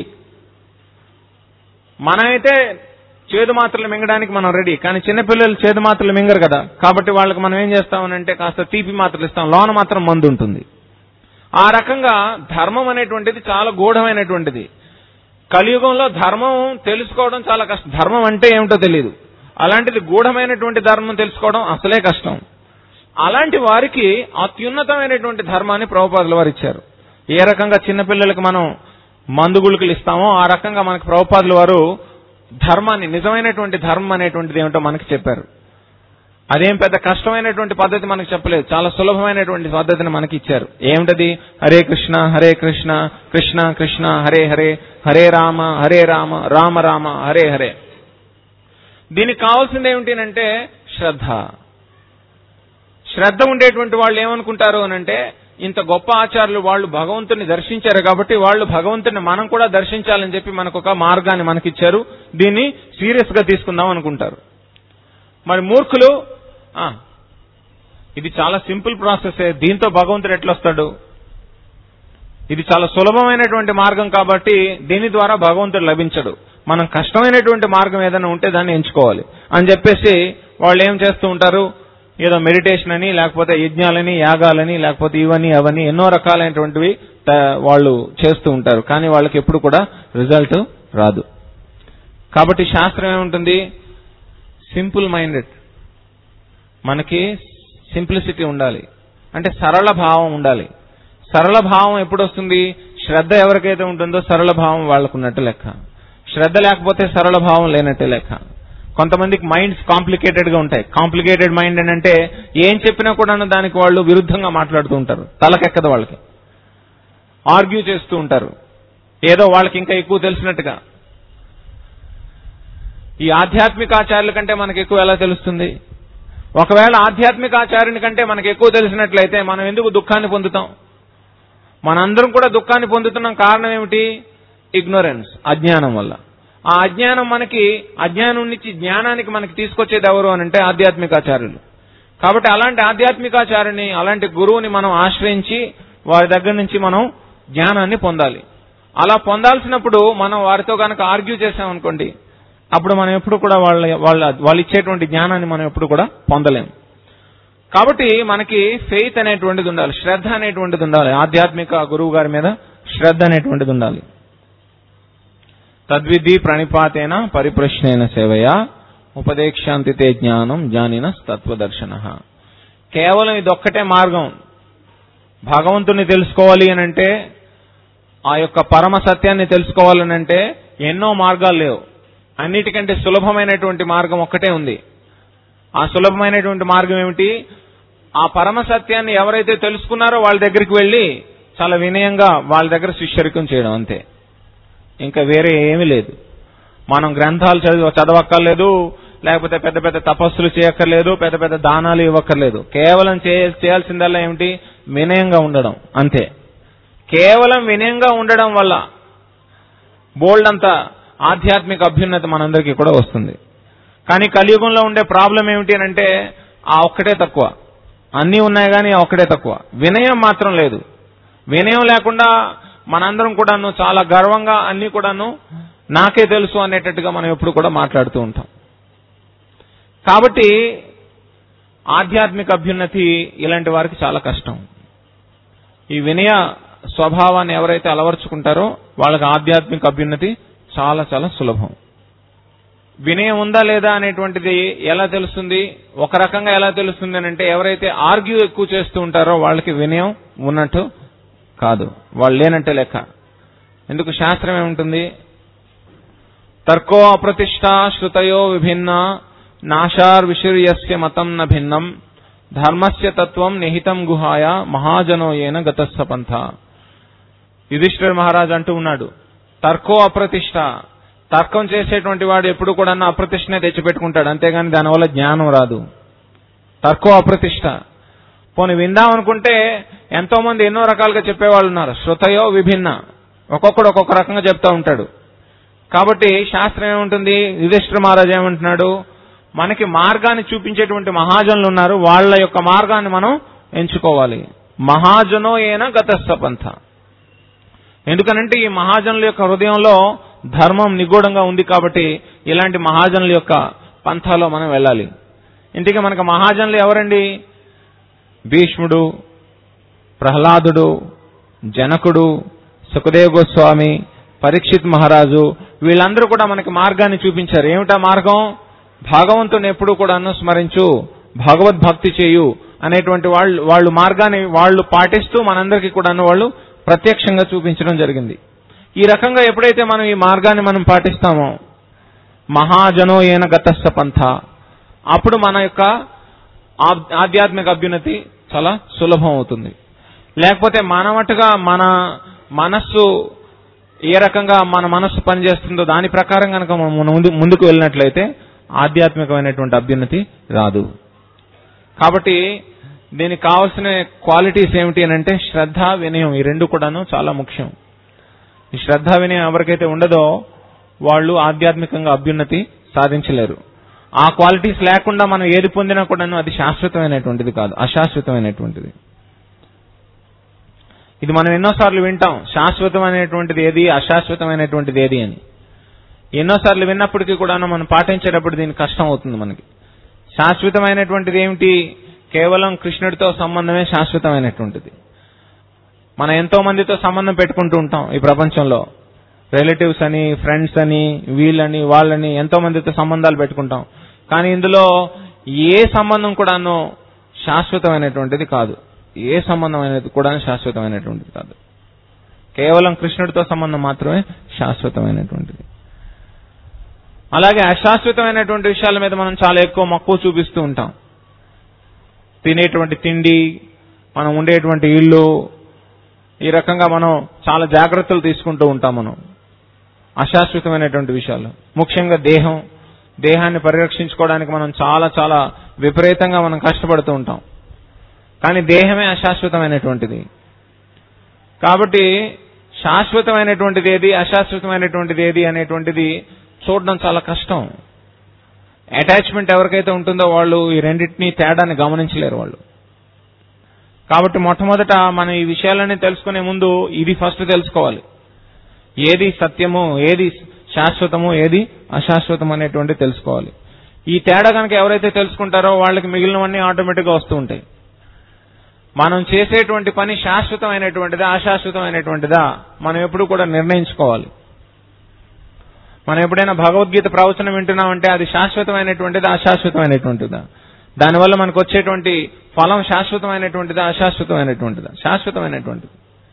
మనమైతే చేదు మాత్రలు మింగడానికి మనం రెడీ కానీ చిన్నపిల్లలు చేదు మాత్రలు మింగరు కదా కాబట్టి వాళ్ళకి మనం ఏం చేస్తామనంటే కాస్త తీపి మాత్రలు ఇస్తాం లోన మాత్రం మందు ఉంటుంది ఆ రకంగా ధర్మం అనేటువంటిది చాలా గూఢమైనటువంటిది కలియుగంలో ధర్మం తెలుసుకోవడం చాలా కష్టం ధర్మం అంటే ఏమిటో తెలియదు అలాంటిది గూఢమైనటువంటి ధర్మం తెలుసుకోవడం అసలే కష్టం అలాంటి వారికి అత్యున్నతమైనటువంటి ధర్మాన్ని ప్రభుపాదుల వారు ఇచ్చారు ఏ రకంగా చిన్నపిల్లలకి మనం మందు గుళికలు ఇస్తామో ఆ రకంగా మనకి ప్రభుపాదుల వారు ధర్మాన్ని నిజమైనటువంటి ధర్మం అనేటువంటిది ఏమిటో మనకి చెప్పారు అదేం పెద్ద కష్టమైనటువంటి పద్ధతి మనకు చెప్పలేదు చాలా సులభమైనటువంటి పద్ధతిని మనకి ఇచ్చారు ఏమిటది హరే కృష్ణ హరే కృష్ణ కృష్ణ కృష్ణ హరే హరే హరే రామ హరే రామ రామ రామ హరే హరే దీనికి కావాల్సింది ఏమిటి అంటే శ్రద్ధ శ్రద్ధ ఉండేటువంటి వాళ్ళు ఏమనుకుంటారు అని అంటే ఇంత గొప్ప ఆచార్యులు వాళ్ళు భగవంతుని దర్శించారు కాబట్టి వాళ్ళు భగవంతుని మనం కూడా దర్శించాలని చెప్పి మనకు ఒక మార్గాన్ని మనకిచ్చారు దీన్ని సీరియస్ గా తీసుకుందాం అనుకుంటారు మరి మూర్ఖులు ఆ, ఇది చాలా సింపుల్ ప్రాసెస్ దీంతో భగవంతుడు ఎట్లొస్తాడు ఇది చాలా సులభమైనటువంటి మార్గం కాబట్టి దీని ద్వారా భగవంతుడు లభించడు మనం కష్టమైనటువంటి మార్గం ఏదైనా ఉంటే దాన్ని ఎంచుకోవాలి అని చెప్పేసి వాళ్ళు ఏం చేస్తూ ఉంటారు ఏదో మెడిటేషన్ అని లేకపోతే యజ్ఞాలని యాగాలని లేకపోతే ఇవని అవని ఎన్నో రకాలైనటువంటివి త- వాళ్ళు చేస్తూ ఉంటారు కానీ వాళ్ళకి ఎప్పుడు కూడా రిజల్ట్ రాదు కాబట్టి శాస్త్రం ఏముంటుంది సింపుల్ మైండెడ్ మనకి సింప్లిసిటీ ఉండాలి అంటే సరళ భావం ఉండాలి సరళ భావం ఎప్పుడు వస్తుంది శ్రద్ధ ఎవరికైతే ఉంటుందో సరళ భావం వాళ్ళకున్నట్టు లెక్క శ్రద్ధ లేకపోతే సరళ భావం లేనట్టే లెక్క కొంతమందికి మైండ్స్ కాంప్లికేటెడ్ గా ఉంటాయి కాంప్లికేటెడ్ మైండ్ అని అంటే ఏం చెప్పినా కూడా దానికి వాళ్ళు విరుద్ధంగా మాట్లాడుతూ ఉంటారు తలకెక్కదు వాళ్ళకి ఆర్గ్యూ చేస్తూ ఉంటారు ఏదో వాళ్ళకి ఇంకా ఎక్కువ తెలిసినట్టుగా ఈ ఆధ్యాత్మిక ఆచార్యుల కంటే మనకు ఎక్కువ ఎలా తెలుస్తుంది ఒకవేళ ఆధ్యాత్మిక ఆచార్యుని కంటే మనకు ఎక్కువ తెలిసినట్లయితే మనం ఎందుకు దుఃఖాన్ని పొందుతాం మనందరం కూడా దుఃఖాన్ని పొందుతున్నాం కారణం ఏమిటి ఇగ్నోరెన్స్ అజ్ఞానం వల్ల ఆ అజ్ఞానం మనకి అజ్ఞానం నుంచి జ్ఞానానికి మనకి తీసుకొచ్చేది ఎవరు అని అంటే ఆధ్యాత్మికాచార్యులు కాబట్టి అలాంటి ఆధ్యాత్మికాచార్యుని అలాంటి గురువుని మనం ఆశ్రయించి వారి దగ్గర నుంచి మనం జ్ఞానాన్ని పొందాలి అలా పొందాల్సినప్పుడు మనం వారితో కనుక ఆర్గ్యూ చేసామనుకోండి అప్పుడు మనం ఎప్పుడు కూడా వాళ్ళ వాళ్ళ వాళ్ళు ఇచ్చేటువంటి జ్ఞానాన్ని మనం ఎప్పుడు కూడా పొందలేం కాబట్టి మనకి ఫెయిత్ అనేటువంటిది ఉండాలి శ్రద్ధ అనేటువంటిది ఉండాలి ఆధ్యాత్మిక గురువు గారి మీద శ్రద్ధ అనేటువంటిది ఉండాలి తద్విధి ప్రణిపాతేన పరిప్రశ్నైన సేవయ ఉపదేక్షాంతితే జ్ఞానం జ్ఞానిన తత్వదర్శన కేవలం ఇదొక్కటే మార్గం భగవంతుని తెలుసుకోవాలి అని అంటే ఆ యొక్క పరమ సత్యాన్ని తెలుసుకోవాలని అంటే ఎన్నో మార్గాలు లేవు అన్నిటికంటే సులభమైనటువంటి మార్గం ఒక్కటే ఉంది ఆ సులభమైనటువంటి మార్గం ఏమిటి ఆ పరమ సత్యాన్ని ఎవరైతే తెలుసుకున్నారో వాళ్ళ దగ్గరికి వెళ్ళి చాలా వినయంగా వాళ్ళ దగ్గర శిష్యరికం చేయడం అంతే ఇంకా వేరే ఏమీ లేదు మనం గ్రంథాలు చదివి చదవక్కర్లేదు లేకపోతే పెద్ద పెద్ద తపస్సులు చేయక్కర్లేదు పెద్ద పెద్ద దానాలు ఇవ్వక్కర్లేదు కేవలం చేయ- చేయాల్సిందల్లా ఏమిటి వినయంగా ఉండడం అంతే కేవలం వినయంగా ఉండడం వల్ల బోల్డ్ అంత ఆధ్యాత్మిక అభ్యున్నతి మనందరికీ కూడా వస్తుంది కానీ కలియుగంలో ఉండే ప్రాబ్లం ఏమిటి అని అంటే ఆ ఒక్కటే తక్కువ అన్నీ ఉన్నాయి కానీ ఆ ఒక్కటే తక్కువ వినయం మాత్రం లేదు వినయం లేకుండా మనందరం కూడాను చాలా గర్వంగా అన్ని కూడాను నాకే తెలుసు అనేటట్టుగా మనం ఎప్పుడు కూడా మాట్లాడుతూ ఉంటాం కాబట్టి ఆధ్యాత్మిక అభ్యున్నతి ఇలాంటి వారికి చాలా కష్టం ఈ వినయ స్వభావాన్ని ఎవరైతే అలవర్చుకుంటారో వాళ్ళకి ఆధ్యాత్మిక అభ్యున్నతి చాలా చాలా సులభం వినయం ఉందా లేదా అనేటువంటిది ఎలా తెలుస్తుంది ఒక రకంగా ఎలా తెలుస్తుంది అని అంటే ఎవరైతే ఆర్గ్యూ ఎక్కువ చేస్తూ ఉంటారో వాళ్ళకి వినయం ఉన్నట్టు కాదు వాళ్ళు లేనట్టే లెక్క ఎందుకు శాస్త్రం ఏముంటుంది తర్కో అప్రతిష్ట శృతయో విభిన్న నాశార్ విషుర్యస్య మతం న భిన్నం ధర్మస్య తత్వం నిహితం గుహాయ మహాజనో ఏన గతస్స పంథ యుధిష్ఠిర్ మహారాజ్ అంటూ ఉన్నాడు తర్కో అప్రతిష్ట తర్కం చేసేటువంటి వాడు ఎప్పుడు కూడా అప్రతిష్టనే తెచ్చిపెట్టుకుంటాడు అంతేగాని దానివల్ల జ్ఞానం రాదు తర్కో అప్రతిష్ట పోనీ విందాం అనుకుంటే ఎంతో మంది ఎన్నో రకాలుగా చెప్పేవాళ్ళు ఉన్నారు శృతయో విభిన్న ఒక్కొక్కడు ఒక్కొక్క రకంగా చెప్తా ఉంటాడు కాబట్టి శాస్త్రం ఏముంటుంది యుధిష్ఠిర మహారాజు ఏమంటున్నాడు మనకి మార్గాన్ని చూపించేటువంటి మహాజనులు ఉన్నారు వాళ్ళ యొక్క మార్గాన్ని మనం ఎంచుకోవాలి మహాజనో ఏన గతస్థ పంథ ఎందుకనంటే ఈ మహాజనుల యొక్క హృదయంలో ధర్మం నిగూఢంగా ఉంది కాబట్టి ఇలాంటి మహాజనుల యొక్క పంథాలో మనం వెళ్ళాలి ఇంటికి మనకు మహాజనులు ఎవరండి భీష్ముడు ప్రహ్లాదుడు జనకుడు సుఖదేవ్ గోస్వామి పరీక్షిత్ మహారాజు వీళ్ళందరూ కూడా మనకి మార్గాన్ని చూపించారు ఏమిటా మార్గం భగవంతుని ఎప్పుడు కూడాను స్మరించు భగవద్భక్తి చేయు అనేటువంటి వాళ్ళు వాళ్ళు మార్గాన్ని వాళ్ళు పాటిస్తూ మనందరికీ కూడాను వాళ్ళు ప్రత్యక్షంగా చూపించడం జరిగింది ఈ రకంగా ఎప్పుడైతే మనం ఈ మార్గాన్ని మనం పాటిస్తామో మహాజనో ఏన గతస్థ పంథ అప్పుడు మన యొక్క ఆద్- ఆధ్యాత్మిక అభ్యున్నతి చాలా సులభం అవుతుంది లేకపోతే మనమట్టుగా మన మనస్సు ఏ రకంగా మన మనస్సు పనిచేస్తుందో దాని ప్రకారం కనుక మనం ముందు ముందుకు వెళ్ళినట్లయితే ఆధ్యాత్మికమైనటువంటి అభ్యున్నతి రాదు కాబట్టి దీనికి కావాల్సిన క్వాలిటీస్ ఏమిటి అని అంటే శ్రద్ధ వినయం ఈ రెండు కూడాను చాలా ముఖ్యం ఈ శ్రద్ధ వినయం ఎవరికైతే ఉండదో వాళ్ళు ఆధ్యాత్మికంగా అభ్యున్నతి సాధించలేరు ఆ క్వాలిటీస్ లేకుండా మనం ఏది పొందినా కూడాను అది శాశ్వతమైనటువంటిది కాదు అశాశ్వతమైనటువంటిది ఇది మనం ఎన్నోసార్లు వింటాం శాశ్వతమైనటువంటిది ఏది అశాశ్వతమైనటువంటిది ఏది అని ఎన్నోసార్లు విన్నప్పటికీ కూడాను మనం పాటించేటప్పుడు దీనికి కష్టం అవుతుంది మనకి శాశ్వతమైనటువంటిది ఏమిటి కేవలం కృష్ణుడితో సంబంధమే శాశ్వతమైనటువంటిది మనం ఎంతో మందితో సంబంధం పెట్టుకుంటూ ఉంటాం ఈ ప్రపంచంలో రిలేటివ్స్ అని ఫ్రెండ్స్ అని వీళ్ళని వాళ్ళని ఎంతో మందితో సంబంధాలు పెట్టుకుంటాం కానీ ఇందులో ఏ సంబంధం కూడాను శాశ్వతమైనటువంటిది కాదు ఏ సంబంధమైనది కూడా శాశ్వతమైనటువంటిది కాదు కేవలం కృష్ణుడితో సంబంధం మాత్రమే శాశ్వతమైనటువంటిది అలాగే అశాశ్వతమైనటువంటి విషయాల మీద మనం చాలా ఎక్కువ మక్కువ చూపిస్తూ ఉంటాం తినేటువంటి తిండి మనం ఉండేటువంటి ఇల్లు ఈ రకంగా మనం చాలా జాగ్రత్తలు తీసుకుంటూ ఉంటాం మనం అశాశ్వతమైనటువంటి విషయాలు ముఖ్యంగా దేహం దేహాన్ని పరిరక్షించుకోవడానికి మనం చాలా చాలా విపరీతంగా మనం కష్టపడుతూ ఉంటాం కానీ దేహమే అశాశ్వతమైనటువంటిది కాబట్టి శాశ్వతమైనటువంటిది ఏది అశాశ్వతమైనటువంటిది ఏది అనేటువంటిది చూడడం చాలా కష్టం అటాచ్మెంట్ ఎవరికైతే ఉంటుందో వాళ్ళు ఈ రెండింటినీ తేడాన్ని గమనించలేరు వాళ్ళు కాబట్టి మొట్టమొదట మనం ఈ విషయాలన్నీ తెలుసుకునే ముందు ఇది ఫస్ట్ తెలుసుకోవాలి ఏది సత్యము ఏది శాశ్వతము ఏది అశాశ్వతం అనేటువంటి తెలుసుకోవాలి ఈ తేడా కనుక ఎవరైతే తెలుసుకుంటారో వాళ్ళకి మిగిలినవన్నీ ఆటోమేటిక్గా వస్తూ ఉంటాయి మనం చేసేటువంటి పని శాశ్వతమైనటువంటిదా అశాశ్వతమైనటువంటిదా మనం ఎప్పుడు కూడా నిర్ణయించుకోవాలి మనం ఎప్పుడైనా భగవద్గీత ప్రవచనం వింటున్నామంటే అది శాశ్వతమైనటువంటిదా అశాశ్వతమైనటువంటిదా దానివల్ల మనకు వచ్చేటువంటి ఫలం శాశ్వతమైనటువంటిదా అశాశ్వతమైనటువంటిదా శాశ్వతమైనటువంటిది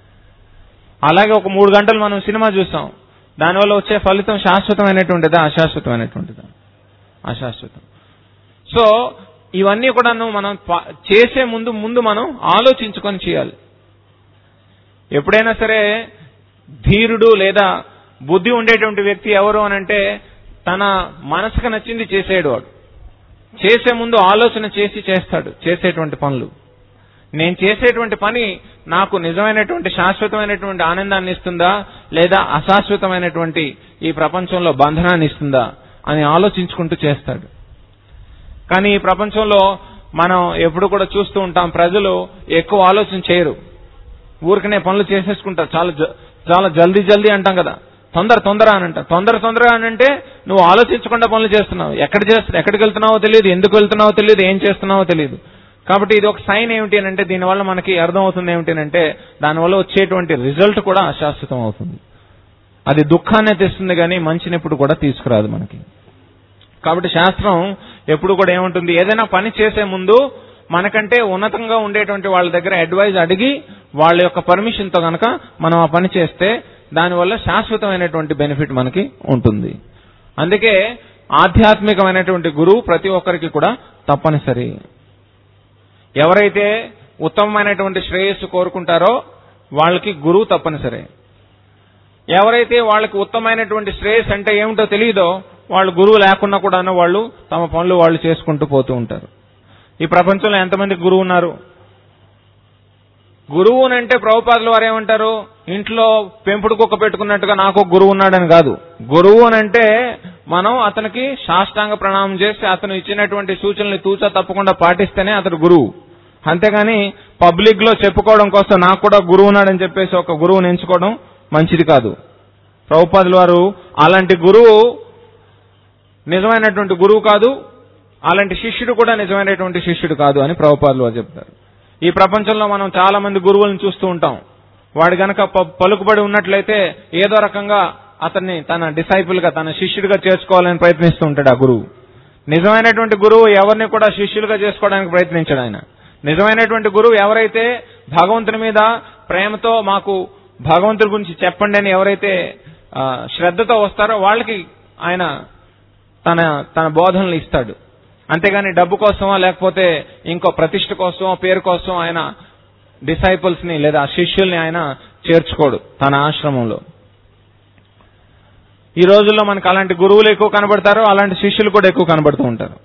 అలాగే ఒక మూడు గంటలు మనం సినిమా చూస్తాం దానివల్ల వచ్చే ఫలితం శాశ్వతమైనటువంటిదా అశాశ్వతమైనటువంటిదా అశాశ్వతం సో ఇవన్నీ కూడాను మనం ప- చేసే ముందు ముందు మనం ఆలోచించుకొని చేయాలి ఎప్పుడైనా సరే ధీరుడు లేదా బుద్ధి ఉండేటువంటి వ్యక్తి ఎవరు అనంటే తన మనసుకు నచ్చింది చేసేడు వాడు చేసే ముందు ఆలోచన చేసి చేస్తాడు చేసేటువంటి పనులు నేను చేసేటువంటి పని నాకు నిజమైనటువంటి శాశ్వతమైనటువంటి ఆనందాన్ని ఇస్తుందా లేదా అశాశ్వతమైనటువంటి ఈ ప్రపంచంలో బంధనాన్ని ఇస్తుందా అని ఆలోచించుకుంటూ చేస్తాడు కానీ ఈ ప్రపంచంలో మనం ఎప్పుడు కూడా చూస్తూ ఉంటాం ప్రజలు ఎక్కువ ఆలోచన చేయరు ఊరికనే పనులు చేసేసుకుంటారు చాలా జ- చాలా జల్దీ జల్దీ అంటాం కదా తొందర తొందర అని అంట తొందర తొందర అని అంటే నువ్వు ఆలోచించకుండా పనులు చేస్తున్నావు ఎక్కడ చేస్తా ఎక్కడికి వెళ్తున్నావో తెలియదు ఎందుకు వెళ్తున్నావో తెలియదు ఏం చేస్తున్నావో తెలియదు కాబట్టి ఇది ఒక సైన్ ఏమిటి అని అంటే దీనివల్ల మనకి అర్థం అవుతుంది ఏమిటి అంటే దానివల్ల వచ్చేటువంటి రిజల్ట్ కూడా అశాశ్వతం అవుతుంది అది దుఃఖాన్ని తెస్తుంది కానీ మంచిని ఎప్పుడు కూడా తీసుకురాదు మనకి కాబట్టి శాస్త్రం ఎప్పుడు కూడా ఏముంటుంది ఏదైనా పని చేసే ముందు మనకంటే ఉన్నతంగా ఉండేటువంటి వాళ్ళ దగ్గర అడ్వైజ్ అడిగి వాళ్ళ యొక్క పర్మిషన్తో గనక మనం ఆ పని చేస్తే దానివల్ల శాశ్వతమైనటువంటి బెనిఫిట్ మనకి ఉంటుంది అందుకే ఆధ్యాత్మికమైనటువంటి గురువు ప్రతి ఒక్కరికి కూడా తప్పనిసరి ఎవరైతే ఉత్తమమైనటువంటి శ్రేయస్సు కోరుకుంటారో వాళ్ళకి గురువు తప్పనిసరి ఎవరైతే వాళ్ళకి ఉత్తమమైనటువంటి శ్రేయస్ అంటే ఏమిటో తెలియదో వాళ్ళు గురువు లేకుండా కూడాను వాళ్ళు తమ పనులు వాళ్ళు చేసుకుంటూ పోతూ ఉంటారు ఈ ప్రపంచంలో ఎంతమంది గురువు ఉన్నారు గురువునంటే ప్రభుపాదులు వారు ఏమంటారు ఇంట్లో పెంపుడు కుక్క పెట్టుకున్నట్టుగా నాకు ఒక గురువు ఉన్నాడని కాదు గురువు అనంటే మనం అతనికి సాష్టాంగ ప్రణామం చేసి అతను ఇచ్చినటువంటి సూచనలు తూచా తప్పకుండా పాటిస్తేనే అతడు గురువు అంతేగాని పబ్లిక్ లో చెప్పుకోవడం కోసం నాకు కూడా గురువు ఉన్నాడని చెప్పేసి ఒక గురువుని ఎంచుకోవడం మంచిది కాదు ప్రభుపాదుల వారు అలాంటి గురువు నిజమైనటువంటి గురువు కాదు అలాంటి శిష్యుడు కూడా నిజమైనటువంటి శిష్యుడు కాదు అని ప్రభుపాదులు వారు చెప్తారు ఈ ప్రపంచంలో మనం చాలా మంది గురువులను చూస్తూ ఉంటాం వాడు గనక ప- పలుకుబడి ఉన్నట్లయితే ఏదో రకంగా అతన్ని తన డిసైపుల్ గా తన శిష్యుడిగా చేర్చుకోవాలని ప్రయత్నిస్తూ ఉంటాడు ఆ గురువు నిజమైనటువంటి గురువు ఎవరిని కూడా శిష్యులుగా చేసుకోవడానికి ప్రయత్నించాడు ఆయన నిజమైనటువంటి గురువు ఎవరైతే భగవంతుని మీద ప్రేమతో మాకు భగవంతుడి గురించి చెప్పండి అని ఎవరైతే ఆ, శ్రద్ధతో వస్తారో వాళ్ళకి ఆయన తన తన బోధనలు ఇస్తాడు అంతేగాని డబ్బు కోసమో లేకపోతే ఇంకో ప్రతిష్ట కోసమో పేరు కోసం ఆయన డిసైపుల్స్ ని లేదా శిష్యుల్ని ఆయన చేర్చుకోడు తన ఆశ్రమంలో ఈ రోజుల్లో మనకు అలాంటి గురువులు ఎక్కువ కనబడతారు అలాంటి శిష్యులు కూడా ఎక్కువ కనబడుతూ ఉంటారు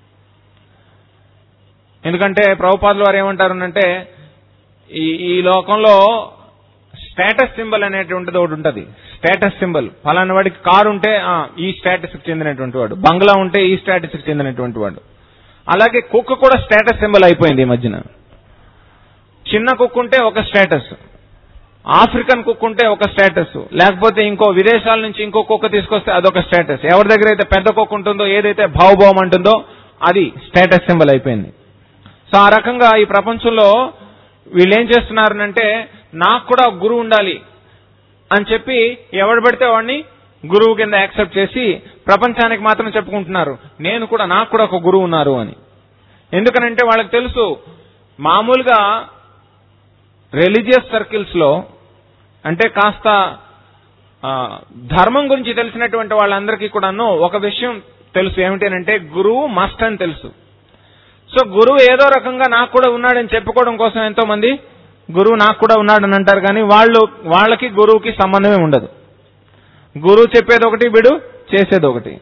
ఎందుకంటే ప్రభుపాదులు వారు ఏమంటారు అంటే ఈ ఈ లోకంలో స్టేటస్ సింబల్ అనేటువంటిది ఒకటి ఉంటుంది స్టేటస్ సింబల్ ఫలానా వాడికి కారు ఉంటే ఆ, ఈ స్టేటస్ కి చెందినటువంటి వాడు బంగ్లా ఉంటే ఈ స్టేటస్ కి చెందినటువంటి వాడు అలాగే కుక్క కూడా స్టేటస్ సింబల్ అయిపోయింది ఈ మధ్యన చిన్న కుక్క ఉంటే ఒక స్టేటస్ ఆఫ్రికన్ కుక్క ఉంటే ఒక స్టేటస్ లేకపోతే ఇంకో విదేశాల నుంచి ఇంకో కుక్క తీసుకొస్తే అదొక స్టేటస్ ఎవరి దగ్గర అయితే పెద్ద కుక్క ఉంటుందో ఏదైతే భావభావం అంటుందో అది స్టేటస్ సింబల్ అయిపోయింది సో ఆ రకంగా ఈ ప్రపంచంలో వీళ్ళు ఏం చేస్తున్నారంటే నాకు కూడా ఒక గురువు ఉండాలి అని చెప్పి ఎవడు పడితే వాడిని గురువు కింద యాక్సెప్ట్ చేసి ప్రపంచానికి మాత్రం చెప్పుకుంటున్నారు నేను కూడా నాకు కూడా ఒక గురువు ఉన్నారు అని ఎందుకనంటే వాళ్ళకి తెలుసు మామూలుగా రిలీజియస్ సర్కిల్స్ లో అంటే కాస్త ఆ, ధర్మం గురించి తెలిసినటువంటి వాళ్ళందరికీ కూడాను ఒక విషయం తెలుసు ఏమిటంటే గురువు మస్ట్ అని తెలుసు సో గురువు ఏదో రకంగా నాకు కూడా ఉన్నాడని చెప్పుకోవడం కోసం ఎంతో మంది గురువు నాకు కూడా ఉన్నాడని అంటారు కానీ వాళ్ళు వాళ్ళకి గురువుకి సంబంధమే ఉండదు గురువు చెప్పేది ఒకటి వీడు చేసేది ఒకటి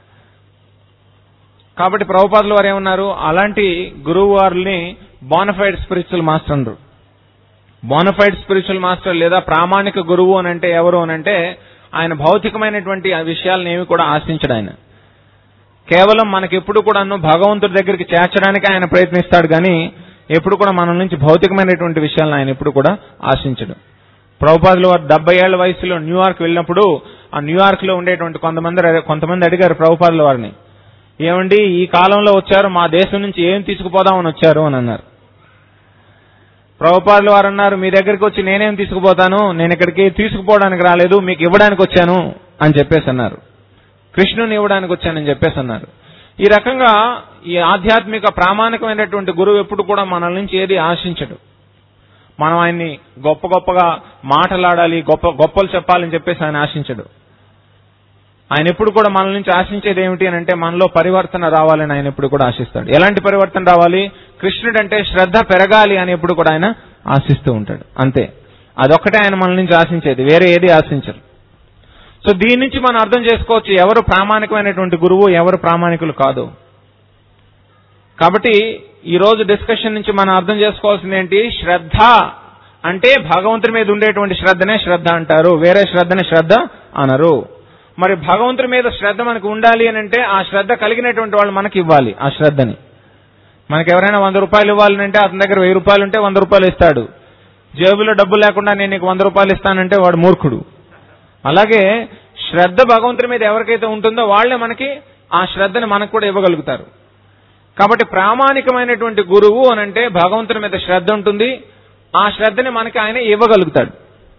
కాబట్టి ప్రభుపాదులు వారు ఏమన్నారు అలాంటి గురువు వారిని బోనఫైడ్ స్పిరిచువల్ మాస్టర్ అనరు బోనఫైడ్ స్పిరిచువల్ మాస్టర్ లేదా ప్రామాణిక గురువు అని అంటే ఎవరు అని అంటే ఆయన భౌతికమైనటువంటి ఆ విషయాలను ఏమి కూడా ఆశించడు ఆయన కేవలం మనకెప్పుడు కూడాను భగవంతుడి దగ్గరికి చేర్చడానికి ఆయన ప్రయత్నిస్తాడు కానీ ఎప్పుడు కూడా మన నుంచి భౌతికమైనటువంటి విషయాలను ఆయన ఎప్పుడు కూడా ఆశించడు ప్రభుపాదులు వారు డెబ్బై ఏళ్ల వయసులో న్యూయార్క్ వెళ్ళినప్పుడు ఆ న్యూయార్క్ లో ఉండేటువంటి కొంతమంది కొంతమంది అడిగారు ప్రభుపాదుల వారిని ఏమండి ఈ కాలంలో వచ్చారు మా దేశం నుంచి ఏం తీసుకుపోదామని వచ్చారు అని అన్నారు ప్రభుపాదులు వారు అన్నారు మీ దగ్గరికి వచ్చి నేనేం తీసుకుపోతాను నేను ఇక్కడికి తీసుకుపోవడానికి రాలేదు మీకు ఇవ్వడానికి వచ్చాను అని చెప్పేసి అన్నారు కృష్ణుని ఇవ్వడానికి వచ్చానని చెప్పేసి అన్నారు ఈ రకంగా ఈ ఆధ్యాత్మిక ప్రామాణికమైనటువంటి గురువు ఎప్పుడు కూడా మన నుంచి ఏది ఆశించడు మనం ఆయన్ని గొప్ప గొప్పగా మాటలాడాలి గొప్ప గొప్పలు చెప్పాలని చెప్పేసి ఆయన ఆశించడు ఆయన ఎప్పుడు కూడా మన నుంచి ఆశించేది ఏమిటి అని అంటే మనలో పరివర్తన రావాలని ఆయన ఎప్పుడు కూడా ఆశిస్తాడు ఎలాంటి పరివర్తన రావాలి కృష్ణుడు అంటే శ్రద్ధ పెరగాలి అని ఎప్పుడు కూడా ఆయన ఆశిస్తూ ఉంటాడు అంతే అదొక్కటే ఆయన మన నుంచి ఆశించేది వేరే ఏది ఆశించరు సో దీని నుంచి మనం అర్థం చేసుకోవచ్చు ఎవరు ప్రామాణికమైనటువంటి గురువు ఎవరు ప్రామాణికులు కాదు కాబట్టి ఈ రోజు డిస్కషన్ నుంచి మనం అర్థం చేసుకోవాల్సింది ఏంటి శ్రద్ధ అంటే భగవంతుడి మీద ఉండేటువంటి శ్రద్ధనే శ్రద్ధ అంటారు వేరే శ్రద్ధనే శ్రద్ధ అనరు మరి భగవంతుడి మీద శ్రద్ధ మనకు ఉండాలి అని అంటే ఆ శ్రద్ధ కలిగినటువంటి వాళ్ళు మనకి ఇవ్వాలి ఆ శ్రద్ధని మనకి ఎవరైనా వంద రూపాయలు ఇవ్వాలని అంటే అతని దగ్గర వెయ్యి రూపాయలు ఉంటే వంద రూపాయలు ఇస్తాడు జేబులో డబ్బు లేకుండా నేను నీకు వంద రూపాయలు ఇస్తానంటే వాడు మూర్ఖుడు అలాగే శ్రద్ధ భగవంతుడి మీద ఎవరికైతే ఉంటుందో వాళ్ళే మనకి ఆ శ్రద్ధని మనకు కూడా ఇవ్వగలుగుతారు కాబట్టి ప్రామాణికమైనటువంటి గురువు అని అంటే భగవంతుడి మీద శ్రద్ధ ఉంటుంది ఆ శ్రద్ధని మనకి ఆయన ఇవ్వగలుగుతాడు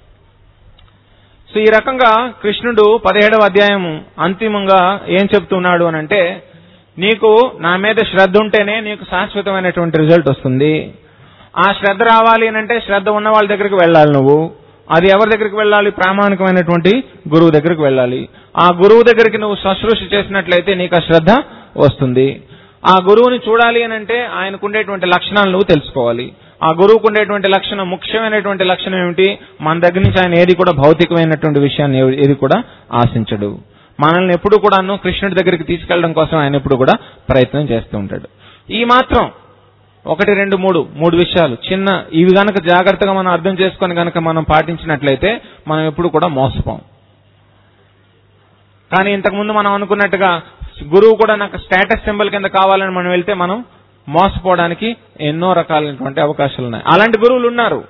సో ఈ రకంగా కృష్ణుడు పదిహేడవ అధ్యాయం అంతిమంగా ఏం చెప్తున్నాడు అని అంటే నీకు నా మీద శ్రద్ధ ఉంటేనే నీకు శాశ్వతమైనటువంటి రిజల్ట్ వస్తుంది ఆ శ్రద్ధ రావాలి అని అంటే శ్రద్ధ ఉన్న వాళ్ళ దగ్గరికి వెళ్ళాలి నువ్వు అది ఎవరి దగ్గరికి వెళ్ళాలి ప్రామాణికమైనటువంటి గురువు దగ్గరికి వెళ్ళాలి ఆ గురువు దగ్గరికి నువ్వు శుశ్రూష చేసినట్లయితే నీకు ఆ శ్రద్ధ వస్తుంది ఆ గురువుని చూడాలి అని అంటే ఆయనకు ఉండేటువంటి లక్షణాలు నువ్వు తెలుసుకోవాలి ఆ గురువుకు ఉండేటువంటి లక్షణం ముఖ్యమైనటువంటి లక్షణం ఏమిటి మన దగ్గర నుంచి ఆయన ఏది కూడా భౌతికమైనటువంటి విషయాన్ని ఏ- ఏది కూడా ఆశించడు మనల్ని ఎప్పుడు కూడాను కృష్ణుడి దగ్గరికి తీసుకెళ్లడం కోసం ఆయన ఎప్పుడు కూడా ప్రయత్నం చేస్తూ ఉంటాడు ఈ మాత్రం ఒకటి రెండు మూడు మూడు విషయాలు చిన్న ఇవి గనక జాగ్రత్తగా మనం అర్థం చేసుకొని గనక మనం పాటించినట్లయితే మనం ఎప్పుడు కూడా మోసపోం కానీ ఇంతకుముందు మనం అనుకున్నట్టుగా గురువు కూడా నాకు స్టేటస్ సింబల్ కింద కావాలని మనం వెళ్తే మనం మోసపోవడానికి ఎన్నో రకాలైనటువంటి అవకాశాలు ఉన్నాయి అలాంటి గురువులు ఉన్నారు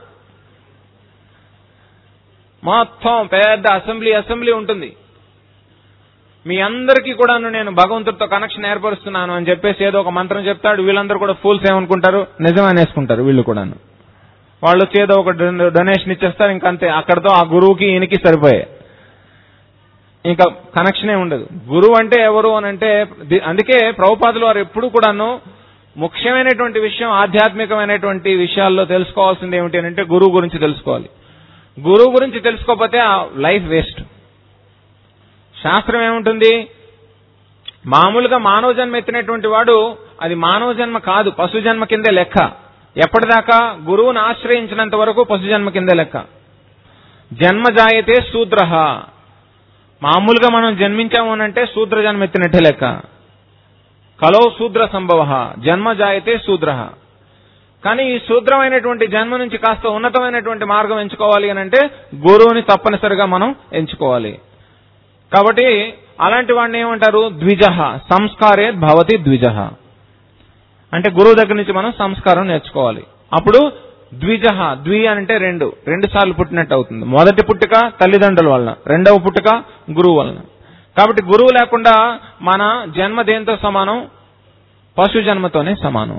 మొత్తం పెద్ద అసెంబ్లీ అసెంబ్లీ ఉంటుంది మీ అందరికీ కూడాను నేను భగవంతుడితో కనెక్షన్ ఏర్పరుస్తున్నాను అని చెప్పేసి ఏదో ఒక మంత్రం చెప్తాడు వీళ్ళందరూ కూడా ఫూల్స్ ఏమనుకుంటారు నిజం అనేసుకుంటారు వీళ్ళు కూడాను వాళ్ళు వచ్చి ఏదో ఒక డొనేషన్ ఇచ్చేస్తారు ఇంకంతే అక్కడతో ఆ గురువుకి ఈయనకి సరిపోయాయి ఇంకా కనెక్షనే ఉండదు గురువు అంటే ఎవరు అని అంటే ది- అందుకే ప్రభుపాదులు వారు ఎప్పుడు కూడాను ముఖ్యమైనటువంటి విషయం ఆధ్యాత్మికమైనటువంటి విషయాల్లో తెలుసుకోవాల్సింది ఏమిటి అని అంటే గురువు గురించి తెలుసుకోవాలి గురువు గురించి తెలుసుకోకపోతే ఆ లైఫ్ వేస్ట్ శాస్త్రం ఏముంటుంది మామూలుగా మానవ జన్మ ఎత్తినటువంటి వాడు అది మానవ జన్మ కాదు పశు జన్మ కిందే లెక్క ఎప్పటిదాకా గురువును ఆశ్రయించినంత వరకు పశు జన్మ కిందే లెక్క జన్మ జాయతే శూద్ర మామూలుగా మనం జన్మించాము అని అంటే శూద్ర జన్మ ఎత్తినట్టే లెక్క కలో శూద్ర సంభవ జన్మ జాయతే శూద్ర కానీ ఈ శూద్రమైనటువంటి జన్మ నుంచి కాస్త ఉన్నతమైనటువంటి మార్గం ఎంచుకోవాలి అని అంటే గురువుని తప్పనిసరిగా మనం ఎంచుకోవాలి కాబట్టి అలాంటి వాడిని ఏమంటారు ద్విజ సంస్కారే భవతి ద్విజ అంటే గురువు దగ్గర నుంచి మనం సంస్కారం నేర్చుకోవాలి అప్పుడు ద్విజ ద్వి అంటే రెండు రెండు సార్లు పుట్టినట్టు అవుతుంది మొదటి పుట్టుక తల్లిదండ్రుల వలన రెండవ పుట్టుక గురువు వలన కాబట్టి గురువు లేకుండా మన జన్మ దేంతో సమానం పశు జన్మతోనే సమానం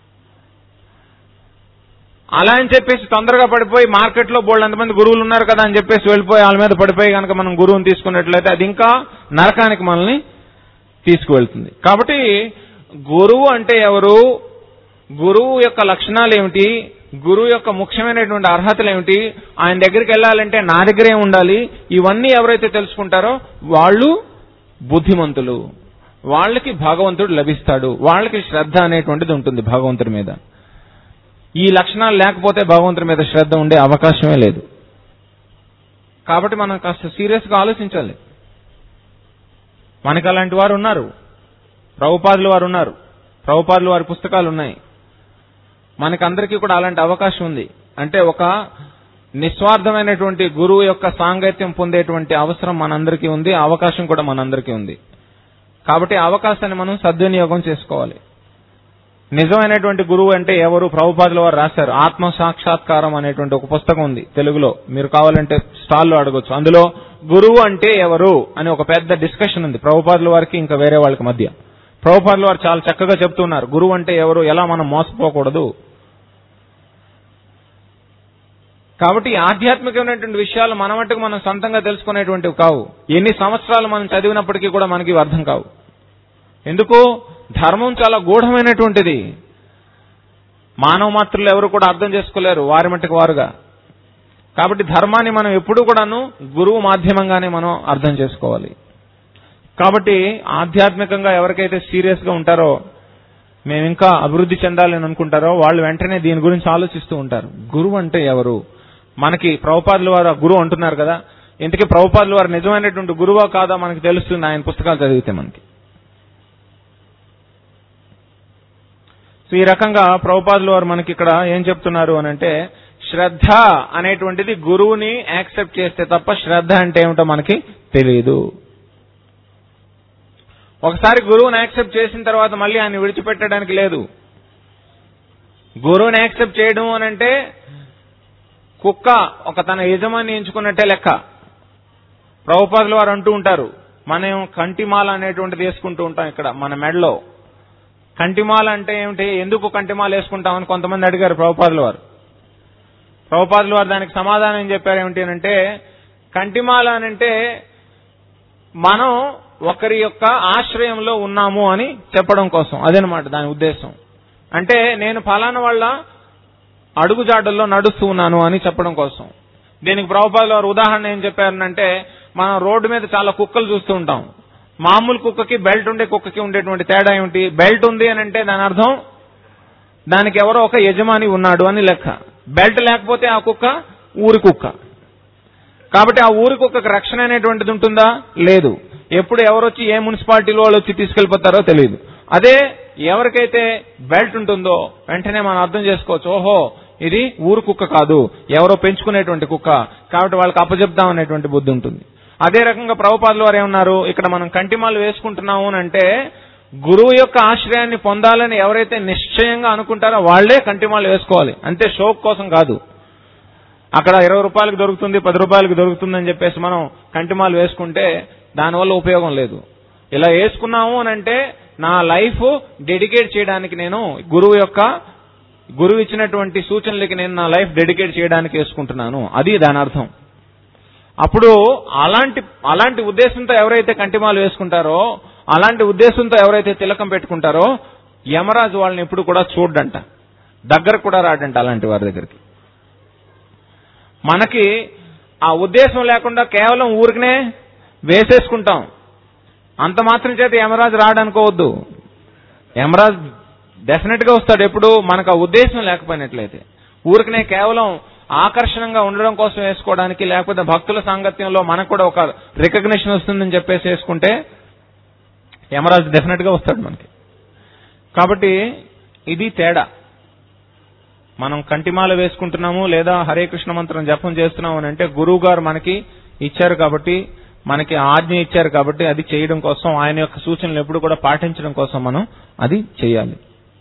అలా అని చెప్పేసి తొందరగా పడిపోయి మార్కెట్లో బోల్డ్ అంతమంది గురువులు ఉన్నారు కదా అని చెప్పేసి వెళ్ళిపోయి వాళ్ళ మీద పడిపోయి కనుక మనం గురువుని తీసుకున్నట్లయితే అది ఇంకా నరకానికి మనల్ని తీసుకువెళ్తుంది కాబట్టి గురువు అంటే ఎవరు గురువు యొక్క లక్షణాలు ఏమిటి గురువు యొక్క ముఖ్యమైనటువంటి అర్హతలు ఏమిటి ఆయన దగ్గరికి వెళ్ళాలంటే నా దగ్గరే ఉండాలి ఇవన్నీ ఎవరైతే తెలుసుకుంటారో వాళ్ళు బుద్ధిమంతులు వాళ్ళకి భగవంతుడు లభిస్తాడు వాళ్ళకి శ్రద్ధ అనేటువంటిది ఉంటుంది భగవంతుడి మీద ఈ లక్షణాలు లేకపోతే భగవంతుడి మీద శ్రద్ధ ఉండే అవకాశమే లేదు కాబట్టి మనం కాస్త సీరియస్ గా ఆలోచించాలి మనకి అలాంటి వారు ఉన్నారు ప్రభుపాదులు వారు ఉన్నారు ప్రభుపాదులు వారి పుస్తకాలు ఉన్నాయి మనకందరికీ కూడా అలాంటి అవకాశం ఉంది అంటే ఒక నిస్వార్థమైనటువంటి గురువు యొక్క సాంగత్యం పొందేటువంటి అవసరం మనందరికీ ఉంది ఆ అవకాశం కూడా మనందరికీ ఉంది కాబట్టి ఆ అవకాశాన్ని మనం సద్వినియోగం చేసుకోవాలి నిజమైనటువంటి గురువు అంటే ఎవరు ప్రభుపాదుల వారు రాశారు ఆత్మ సాక్షాత్కారం అనేటువంటి ఒక పుస్తకం ఉంది తెలుగులో మీరు కావాలంటే స్టాల్లో అడగొచ్చు అందులో గురువు అంటే ఎవరు అని ఒక పెద్ద డిస్కషన్ ఉంది ప్రభుపాదుల వారికి ఇంకా వేరే వాళ్ళకి మధ్య ప్రభుపాదుల వారు చాలా చక్కగా చెప్తున్నారు గురువు అంటే ఎవరు ఎలా మనం మోసపోకూడదు కాబట్టి ఈ ఆధ్యాత్మికమైనటువంటి విషయాలు మన మట్టుకు మనం సొంతంగా తెలుసుకునేటువంటివి కావు ఎన్ని సంవత్సరాలు మనం చదివినప్పటికీ కూడా మనకి ఇవి అర్థం కావు ఎందుకు ధర్మం చాలా గూఢమైనటువంటిది మానవ మాత్రులు ఎవరు కూడా అర్థం చేసుకోలేరు వారి మట్టుకు వారుగా కాబట్టి ధర్మాన్ని మనం ఎప్పుడూ కూడాను గురువు మాధ్యమంగానే మనం అర్థం చేసుకోవాలి కాబట్టి ఆధ్యాత్మికంగా ఎవరికైతే సీరియస్ గా ఉంటారో మేము ఇంకా అభివృద్ధి చెందాలని అనుకుంటారో వాళ్ళు వెంటనే దీని గురించి ఆలోచిస్తూ ఉంటారు గురువు అంటే ఎవరు మనకి ప్రభుపాదుల వారు ఆ గురువు అంటున్నారు కదా ఇంతకీ ప్రభుపాదుల వారు నిజమైనటువంటి గురువా కాదా మనకి తెలుస్తుంది ఆయన పుస్తకాలు చదివితే మనకి సో ఈ రకంగా ప్రభుపాదుల వారు మనకి ఇక్కడ ఏం చెప్తున్నారు అని అంటే శ్రద్ధ అనేటువంటిది గురువుని యాక్సెప్ట్ చేస్తే తప్ప శ్రద్ధ అంటే ఏమిటో మనకి తెలియదు ఒకసారి గురువుని యాక్సెప్ట్ చేసిన తర్వాత మళ్ళీ ఆయన విడిచిపెట్టడానికి లేదు గురువుని యాక్సెప్ట్ చేయడం అని అంటే కుక్క ఒక తన యజమాని ఎంచుకున్నట్టే లెక్క ప్రభుపాదులు వారు అంటూ ఉంటారు మనం కంటిమాల అనేటువంటిది వేసుకుంటూ ఉంటాం ఇక్కడ మన మెడలో కంటిమాల అంటే ఏమిటి ఎందుకు కంటిమాల వేసుకుంటామని కొంతమంది అడిగారు ప్రభుపాదుల వారు ప్రభుపాదుల వారు దానికి సమాధానం ఏం చెప్పారు ఏమిటి అంటే కంటిమాల అని అంటే మనం ఒకరి యొక్క ఆశ్రయంలో ఉన్నాము అని చెప్పడం కోసం అదనమాట దాని ఉద్దేశం అంటే నేను ఫలానా వాళ్ళ అడుగుజాడల్లో నడుస్తూ ఉన్నాను అని చెప్పడం కోసం దీనికి ప్రభుపాదుల వారు ఉదాహరణ ఏం చెప్పారంటే మనం రోడ్డు మీద చాలా కుక్కలు చూస్తూ ఉంటాం మామూలు కుక్కకి బెల్ట్ ఉండే కుక్కకి ఉండేటువంటి తేడా ఏమిటి బెల్ట్ ఉంది అని అంటే దాని అర్థం దానికి ఎవరో ఒక యజమాని ఉన్నాడు అని లెక్క బెల్ట్ లేకపోతే ఆ కుక్క ఊరి కుక్క కాబట్టి ఆ ఊరి కుక్కకి రక్షణ అనేటువంటిది ఉంటుందా లేదు ఎప్పుడు ఎవరు వచ్చి ఏ మున్సిపాలిటీలో వాళ్ళు వచ్చి తీసుకెళ్లిపోతారో తెలియదు అదే ఎవరికైతే బెల్ట్ ఉంటుందో వెంటనే మనం అర్థం చేసుకోవచ్చు ఓహో ఇది ఊరు కుక్క కాదు ఎవరో పెంచుకునేటువంటి కుక్క కాబట్టి వాళ్ళకి అప్పచెప్దాం అనేటువంటి బుద్ధి ఉంటుంది అదే రకంగా ప్రభుపాదులు వారు ఏమన్నారు ఇక్కడ మనం కంటిమాలు వేసుకుంటున్నాము అని అంటే గురువు యొక్క ఆశ్రయాన్ని పొందాలని ఎవరైతే నిశ్చయంగా అనుకుంటారో వాళ్లే కంటిమాలు వేసుకోవాలి అంతే షోక్ కోసం కాదు అక్కడ ఇరవై రూపాయలకు దొరుకుతుంది పది రూపాయలకు దొరుకుతుంది అని చెప్పేసి మనం కంటిమాలు వేసుకుంటే దానివల్ల ఉపయోగం లేదు ఇలా వేసుకున్నాము అని అంటే నా లైఫ్ డెడికేట్ చేయడానికి నేను గురువు యొక్క గురువు ఇచ్చినటువంటి సూచనలకి నేను నా లైఫ్ డెడికేట్ చేయడానికి వేసుకుంటున్నాను అది దాని అర్థం అప్పుడు అలాంటి అలాంటి ఉద్దేశంతో ఎవరైతే కంటిమాలు వేసుకుంటారో అలాంటి ఉద్దేశంతో ఎవరైతే తిలకం పెట్టుకుంటారో యమరాజు వాళ్ళని ఎప్పుడు కూడా చూడ్డంట దగ్గర కూడా రాడంట అలాంటి వారి దగ్గరికి మనకి ఆ ఉద్దేశం లేకుండా కేవలం ఊరికనే వేసేసుకుంటాం అంత మాత్రం చేత యమరాజు రాడనుకోవద్దు యమరాజు డెఫినెట్ గా వస్తాడు ఎప్పుడు మనకు ఆ ఉద్దేశం లేకపోయినట్లయితే ఊరికనే కేవలం ఆకర్షణంగా ఉండడం కోసం వేసుకోవడానికి లేకపోతే భక్తుల సాంగత్యంలో మనకు కూడా ఒక రికగ్నిషన్ వస్తుందని చెప్పేసి వేసుకుంటే యమరాజు డెఫినెట్ గా వస్తాడు మనకి కాబట్టి ఇది తేడా మనం కంటిమాల వేసుకుంటున్నాము లేదా హరే కృష్ణ మంత్రం జపం చేస్తున్నాము అని అంటే గురువు గారు మనకి ఇచ్చారు కాబట్టి మనకి ఆజ్ఞ ఇచ్చారు కాబట్టి అది చేయడం కోసం ఆయన యొక్క సూచనలు ఎప్పుడు కూడా పాటించడం కోసం మనం అది చేయాలి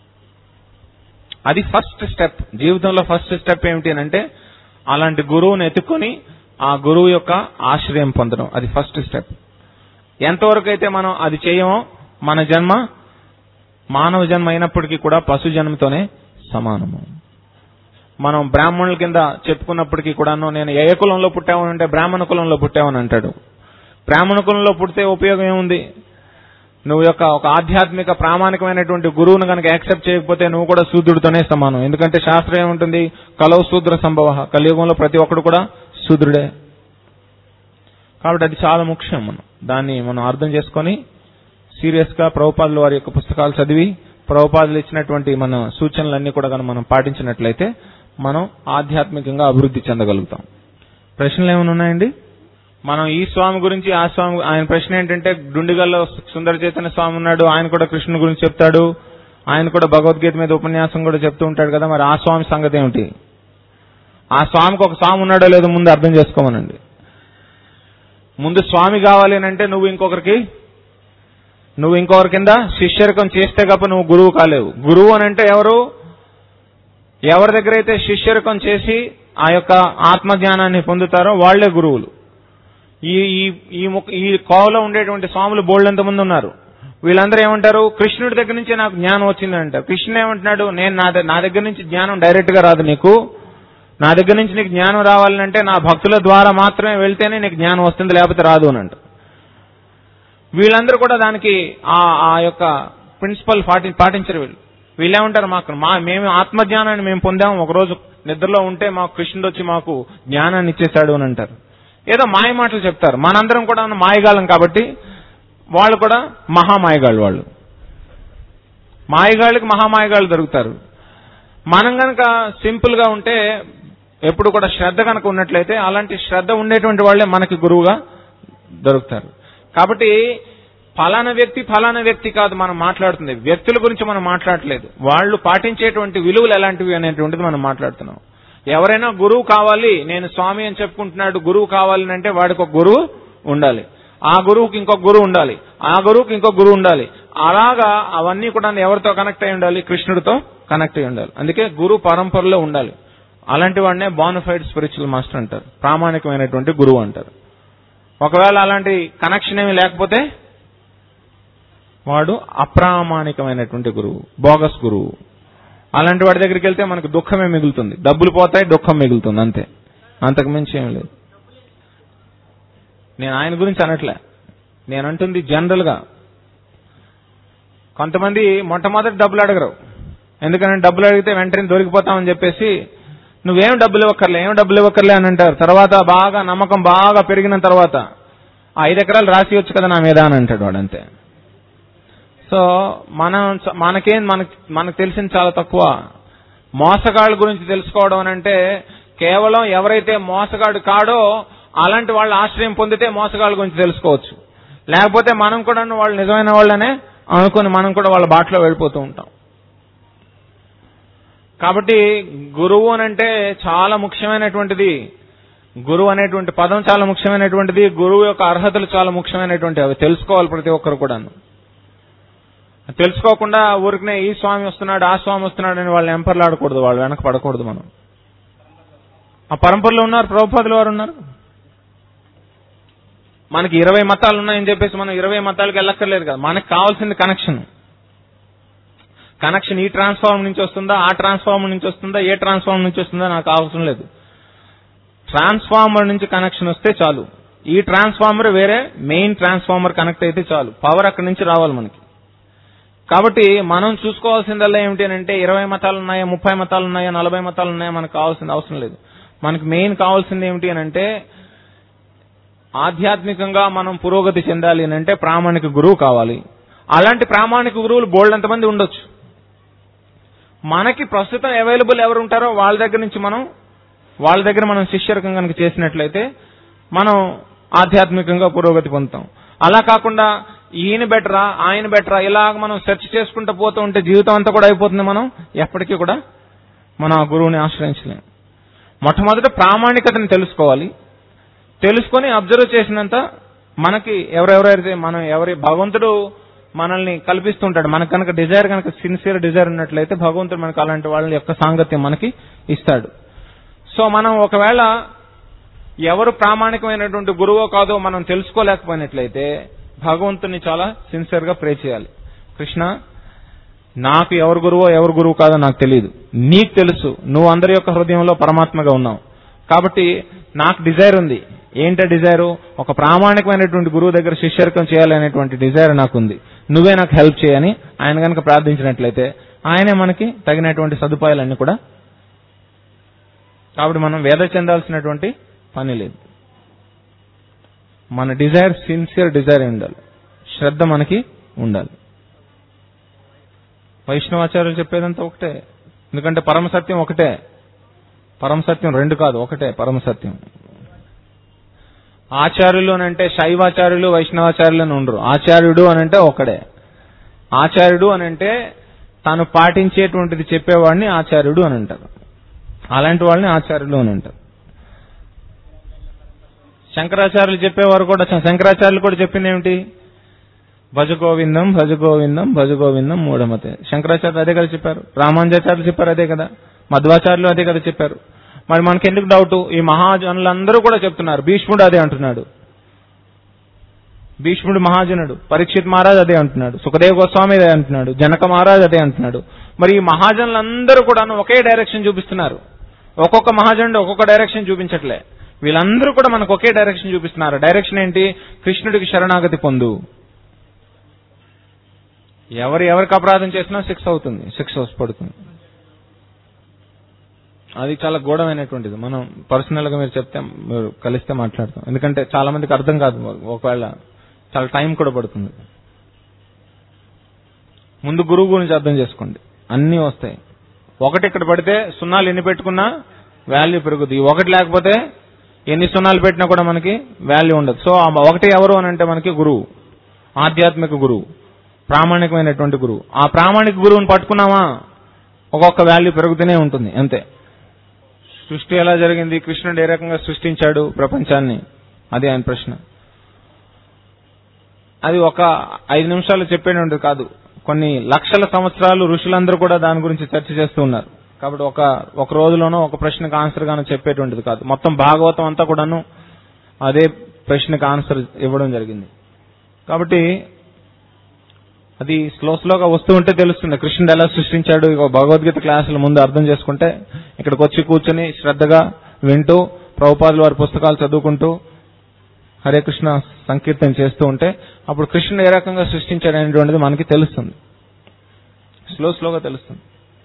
అది ఫస్ట్ స్టెప్ జీవితంలో ఫస్ట్ స్టెప్ ఏమిటి అని అంటే అలాంటి గురువుని ఎత్తుకొని ఆ గురువు యొక్క ఆశ్రయం పొందడం అది ఫస్ట్ స్టెప్ ఎంతవరకు అయితే మనం అది చేయమో మన జన్మ మానవ జన్మ అయినప్పటికీ కూడా పశు జన్మతోనే సమానము మనం బ్రాహ్మణుల కింద చెప్పుకున్నప్పటికీ కూడాను నేను ఏ కులంలో పుట్టామని అంటే బ్రాహ్మణ కులంలో పుట్టామని అంటాడు బ్రాహ్మణ కులంలో పుడితే ఉపయోగం ఏముంది నువ్వు యొక్క ఒక ఆధ్యాత్మిక ప్రామాణికమైనటువంటి గురువును కనుక యాక్సెప్ట్ చేయకపోతే నువ్వు కూడా శూద్రుడితోనే సమానం ఎందుకంటే శాస్త్రం ఏముంటుంది కలవు శూద్ర సంభవ కలియుగంలో ప్రతి ఒక్కడు కూడా శూద్రుడే కాబట్టి అది చాలా ముఖ్యం మనం దాన్ని మనం అర్థం చేసుకొని సీరియస్ గా ప్రభుపాదుల వారి యొక్క పుస్తకాలు చదివి ప్రభుపాదులు ఇచ్చినటువంటి మన సూచనలన్నీ కూడా కనుక మనం పాటించినట్లయితే మనం ఆధ్యాత్మికంగా అభివృద్ధి చెందగలుగుతాం ప్రశ్నలు ఏమైనా ఉన్నాయండి మనం ఈ స్వామి గురించి ఆ స్వామి ఆయన ప్రశ్న ఏంటంటే డుండిగల్లో సుందర చైతన్య స్వామి ఉన్నాడు ఆయన కూడా కృష్ణుని గురించి చెప్తాడు ఆయన కూడా భగవద్గీత మీద ఉపన్యాసం కూడా చెప్తూ ఉంటాడు కదా మరి ఆ స్వామి సంగతి ఏమిటి ఆ స్వామికి ఒక స్వామి ఉన్నాడో లేదో ముందు అర్థం చేసుకోమనండి ముందు స్వామి కావాలి అని అంటే నువ్వు ఇంకొకరికి నువ్వు ఇంకొకరి కింద శిష్యరకం చేస్తే కప్ప నువ్వు గురువు కాలేవు గురువు అని అంటే ఎవరు ఎవరి దగ్గర అయితే శిష్యరకం చేసి ఆ యొక్క ఆత్మజ్ఞానాన్ని పొందుతారో వాళ్లే గురువులు ఈ ఈ ఈ ముఖ- ఈ కోవలో ఉండేటువంటి స్వాములు బోల్డంత మంది ఉన్నారు వీళ్ళందరూ ఏమంటారు కృష్ణుడి దగ్గర నుంచి నాకు జ్ఞానం వచ్చింది అంటారు కృష్ణుడు ఏమంటున్నాడు నేను నా ద- నా దగ్గర నుంచి జ్ఞానం డైరెక్ట్ గా రాదు నీకు నా దగ్గర నుంచి నీకు జ్ఞానం రావాలంటే నా భక్తుల ద్వారా మాత్రమే వెళ్తేనే నీకు జ్ఞానం వస్తుంది లేకపోతే రాదు అని అంట వీళ్ళందరూ కూడా దానికి ఆ ఆ యొక్క ప్రిన్సిపల్ పాటి పాటించరు వీళ్ళు వీళ్ళేమంటారు మాకు మా మేము ఆత్మజ్ఞానాన్ని మేము పొందాం ఒకరోజు నిద్రలో ఉంటే మాకు కృష్ణుడు వచ్చి మాకు జ్ఞానాన్ని ఇచ్చేశాడు అని అంటారు ఏదో మాయ మాటలు చెప్తారు మనందరం కూడా మాయగాళ్ళం కాబట్టి వాళ్ళు కూడా మహామాయగాళ్ళు వాళ్ళు మాయగాళ్ళకి మహామాయగాళ్ళు దొరుకుతారు మనం గనక సింపుల్ గా ఉంటే ఎప్పుడు కూడా శ్రద్ధ కనుక ఉన్నట్లయితే అలాంటి శ్రద్ధ ఉండేటువంటి వాళ్ళే మనకి గురువుగా దొరుకుతారు కాబట్టి ఫలానా వ్యక్తి ఫలానా వ్యక్తి కాదు మనం మాట్లాడుతుంది వ్యక్తుల గురించి మనం మాట్లాడట్లేదు వాళ్ళు పాటించేటువంటి విలువలు ఎలాంటివి అనేటువంటిది మనం మాట్లాడుతున్నాం ఎవరైనా గురువు కావాలి నేను స్వామి అని చెప్పుకుంటున్నాడు గురువు కావాలి అంటే వాడికి ఒక గురువు ఉండాలి ఆ గురువుకి ఇంకొక గురువు ఉండాలి ఆ గురువుకి ఇంకొక గురువు ఉండాలి అలాగా అవన్నీ కూడా ఎవరితో కనెక్ట్ అయి ఉండాలి కృష్ణుడితో కనెక్ట్ అయి ఉండాలి అందుకే గురు పరంపరలో ఉండాలి అలాంటి వాడినే బానిఫైడ్ స్పిరిచువల్ మాస్టర్ అంటారు ప్రామాణికమైనటువంటి గురువు అంటారు ఒకవేళ అలాంటి కనెక్షన్ ఏమీ లేకపోతే వాడు అప్రామాణికమైనటువంటి గురువు బోగస్ గురువు అలాంటి వాడి దగ్గరికి వెళ్తే మనకు దుఃఖమే మిగులుతుంది డబ్బులు పోతాయి దుఃఖం మిగులుతుంది అంతే అంతకు మించి ఏం లేదు నేను ఆయన గురించి అనట్లే నేను అంటుంది జనరల్ గా కొంతమంది మొట్టమొదటి డబ్బులు అడగరు ఎందుకంటే డబ్బులు అడిగితే వెంటనే దొరికిపోతామని చెప్పేసి నువ్వేం డబ్బులు ఇవ్వక్కర్లే ఏం డబ్బులు ఇవ్వక్కర్లే అని అంటారు తర్వాత బాగా నమ్మకం బాగా పెరిగిన తర్వాత ఆ ఐదు ఎకరాలు రాసి వచ్చు కదా నా మీద అని అంటాడు వాడు అంతే సో మనం చ- మనకేం మనకి మనకు తెలిసింది చాలా తక్కువ మోసగాళ్ళ గురించి తెలుసుకోవడం అని అంటే కేవలం ఎవరైతే మోసగాడు కాడో అలాంటి వాళ్ళ ఆశ్రయం పొందితే మోసగాళ్ళ గురించి తెలుసుకోవచ్చు లేకపోతే మనం కూడా వాళ్ళు నిజమైన వాళ్ళనే అనుకుని మనం కూడా వాళ్ళ బాటలో వెళ్ళిపోతూ ఉంటాం కాబట్టి గురువు అని అంటే చాలా ముఖ్యమైనటువంటిది గురువు అనేటువంటి పదం చాలా ముఖ్యమైనటువంటిది గురువు యొక్క అర్హతలు చాలా ముఖ్యమైనటువంటి అవి తెలుసుకోవాలి ప్రతి ఒక్కరు కూడాను తెలుసుకోకుండా ఊరికనే ఈ స్వామి వస్తున్నాడు ఆ స్వామి వస్తున్నాడు అని వాళ్ళు ఎంపర్లాడకూడదు వాళ్ళు వెనక పడకూడదు మనం ఆ పరంపరలో ఉన్నారు ప్రభుపాదులు వారు ఉన్నారు మనకి ఇరవై మతాలు ఉన్నాయని చెప్పేసి మనం ఇరవై మతాలకు వెళ్ళక్కర్లేదు కదా మనకు కావాల్సింది కనెక్షన్ కనెక్షన్ ఈ ట్రాన్స్ఫార్మర్ నుంచి వస్తుందా ఆ ట్రాన్స్ఫార్మర్ నుంచి వస్తుందా ఏ ట్రాన్స్ఫార్మర్ నుంచి వస్తుందా నాకు అవసరం లేదు ట్రాన్స్ఫార్మర్ నుంచి కనెక్షన్ వస్తే చాలు ఈ ట్రాన్స్ఫార్మర్ వేరే మెయిన్ ట్రాన్స్ఫార్మర్ కనెక్ట్ అయితే చాలు పవర్ అక్కడి నుంచి రావాలి మనకి కాబట్టి మనం చూసుకోవాల్సిందల్లా ఏమిటి అని అంటే ఇరవై మతాలు ఉన్నాయా ముప్పై మతాలు ఉన్నాయా నలభై మతాలు ఉన్నాయా మనకు కావాల్సింది అవసరం లేదు మనకి మెయిన్ కావాల్సింది ఏమిటి అని అంటే ఆధ్యాత్మికంగా మనం పురోగతి చెందాలి అని అంటే ప్రామాణిక గురువు కావాలి అలాంటి ప్రామాణిక గురువులు బోల్డ్ ఎంతమంది ఉండొచ్చు మనకి ప్రస్తుతం అవైలబుల్ ఎవరు ఉంటారో వాళ్ళ దగ్గర నుంచి మనం వాళ్ళ దగ్గర మనం శిష్యరకం కనుక చేసినట్లయితే మనం ఆధ్యాత్మికంగా పురోగతి పొందుతాం అలా కాకుండా ఈయన బెటరా ఆయన బెటరా ఇలాగ మనం సెర్చ్ చేసుకుంటూ పోతూ ఉంటే జీవితం అంతా కూడా అయిపోతుంది మనం ఎప్పటికీ కూడా మనం ఆ గురువుని ఆశ్రయించలేం మొట్టమొదట ప్రామాణికతని తెలుసుకోవాలి తెలుసుకొని అబ్జర్వ్ చేసినంత మనకి ఎవరెవరైతే మనం ఎవరి భగవంతుడు మనల్ని కల్పిస్తుంటాడు మనకు కనుక డిజైర్ కనుక సిన్సియర్ డిజైర్ ఉన్నట్లయితే భగవంతుడు మనకు అలాంటి వాళ్ళ యొక్క సాంగత్యం మనకి ఇస్తాడు సో మనం ఒకవేళ ఎవరు ప్రామాణికమైనటువంటి గురువో కాదో మనం తెలుసుకోలేకపోయినట్లయితే భగవంతుని చాలా సిన్సియర్ గా ప్రే చేయాలి కృష్ణ నాకు ఎవరు గురువో ఎవరు గురువు కాదో నాకు తెలియదు నీకు తెలుసు నువ్వు అందరి యొక్క హృదయంలో పరమాత్మగా ఉన్నావు కాబట్టి నాకు డిజైర్ ఉంది ఏంట డిజైరు ఒక ప్రామాణికమైనటువంటి గురువు దగ్గర శిష్యర్కం చేయాలనేటువంటి డిజైర్ నాకుంది నువ్వే నాకు హెల్ప్ చేయని ఆయన కనుక ప్రార్థించినట్లయితే ఆయనే మనకి తగినటువంటి సదుపాయాలన్నీ కూడా కాబట్టి మనం వేద చెందాల్సినటువంటి పని లేదు మన డిజైర్ సిన్సియర్ డిజైర్ ఉండాలి శ్రద్ధ మనకి ఉండాలి వైష్ణవాచార్యులు చెప్పేదంతా ఒకటే ఎందుకంటే పరమ సత్యం ఒకటే పరమ సత్యం రెండు కాదు ఒకటే పరమ సత్యం ఆచార్యులు అని అంటే శైవాచార్యులు వైష్ణవాచార్యులు అని ఉండరు ఆచార్యుడు అని అంటే ఒకడే ఆచార్యుడు అని అంటే తాను పాటించేటువంటిది చెప్పేవాడిని ఆచార్యుడు అని అంటారు అలాంటి వాళ్ళని ఆచార్యులు అని అంటారు శంకరాచార్యులు చెప్పేవారు కూడా శంకరాచార్యులు కూడా చెప్పింది ఏమిటి భజ గోవిందం భజ గోవిందం భజ గోవిందం మూఢమతే శంకరాచార్యులు అదే కదా చెప్పారు రామానుజాచార్యులు చెప్పారు అదే కదా మధ్వాచార్యులు అదే కదా చెప్పారు మరి మనకి ఎందుకు డౌట్ ఈ మహాజనులందరూ కూడా చెప్తున్నారు భీష్ముడు అదే అంటున్నాడు భీష్ముడు మహాజనుడు పరీక్షిత్ మహారాజ్ అదే అంటున్నాడు సుఖదేవ్ గోస్వామి అదే అంటున్నాడు జనక మహారాజ్ అదే అంటున్నాడు మరి ఈ మహాజనులందరూ కూడా ఒకే డైరెక్షన్ చూపిస్తున్నారు ఒక్కొక్క మహాజనుడు ఒక్కొక్క డైరెక్షన్ చూపించట్లే వీళ్ళందరూ కూడా మనకు ఒకే డైరెక్షన్ చూపిస్తున్నారు డైరెక్షన్ ఏంటి కృష్ణుడికి శరణాగతి పొందు ఎవరు ఎవరికి అపరాధం చేసినా శిక్ష అవుతుంది శిక్ష పడుతుంది అది చాలా గూఢమైనటువంటిది మనం పర్సనల్ గా మీరు చెప్తే మీరు కలిస్తే మాట్లాడతాం ఎందుకంటే చాలా మందికి అర్థం కాదు ఒకవేళ చాలా టైం కూడా పడుతుంది ముందు గురువు గురించి అర్థం చేసుకోండి అన్నీ వస్తాయి ఒకటి ఇక్కడ పడితే సున్నాలు ఎన్ని పెట్టుకున్నా వాల్యూ పెరుగుతుంది ఈ ఒకటి లేకపోతే ఎన్ని సున్నాలు పెట్టినా కూడా మనకి వాల్యూ ఉండదు సో ఆ ఒకటి ఎవరు అని అంటే మనకి గురువు ఆధ్యాత్మిక గురువు ప్రామాణికమైనటువంటి గురువు ఆ ప్రామాణిక గురువుని పట్టుకున్నామా ఒక్కొక్క వాల్యూ పెరుగుతూనే ఉంటుంది అంతే సృష్టి ఎలా జరిగింది కృష్ణుడు ఏ రకంగా సృష్టించాడు ప్రపంచాన్ని అది ఆయన ప్రశ్న అది ఒక ఐదు నిమిషాలు చెప్పేటువంటిది కాదు కొన్ని లక్షల సంవత్సరాలు ఋషులందరూ కూడా దాని గురించి చర్చ చేస్తూ ఉన్నారు కాబట్టి ఒక ఒక రోజులోనో ఒక ప్రశ్నకు ఆన్సర్ గాను చెప్పేటువంటిది కాదు మొత్తం భాగవతం అంతా కూడాను అదే ప్రశ్నకు ఆన్సర్ ఇవ్వడం జరిగింది కాబట్టి అది స్లో స్లోగా వస్తూ ఉంటే తెలుస్తుంది కృష్ణుడు ఎలా సృష్టించాడు ఇక భగవద్గీత క్లాసుల ముందు అర్థం చేసుకుంటే ఇక్కడికి వచ్చి కూర్చొని శ్రద్ధగా వింటూ ప్రభుపాదులు వారి పుస్తకాలు చదువుకుంటూ హరే కృష్ణ సంకీర్తన చేస్తూ ఉంటే అప్పుడు కృష్ణుడు ఏ రకంగా సృష్టించాడు అనేటువంటిది మనకి తెలుస్తుంది స్లో స్లోగా తెలుస్తుంది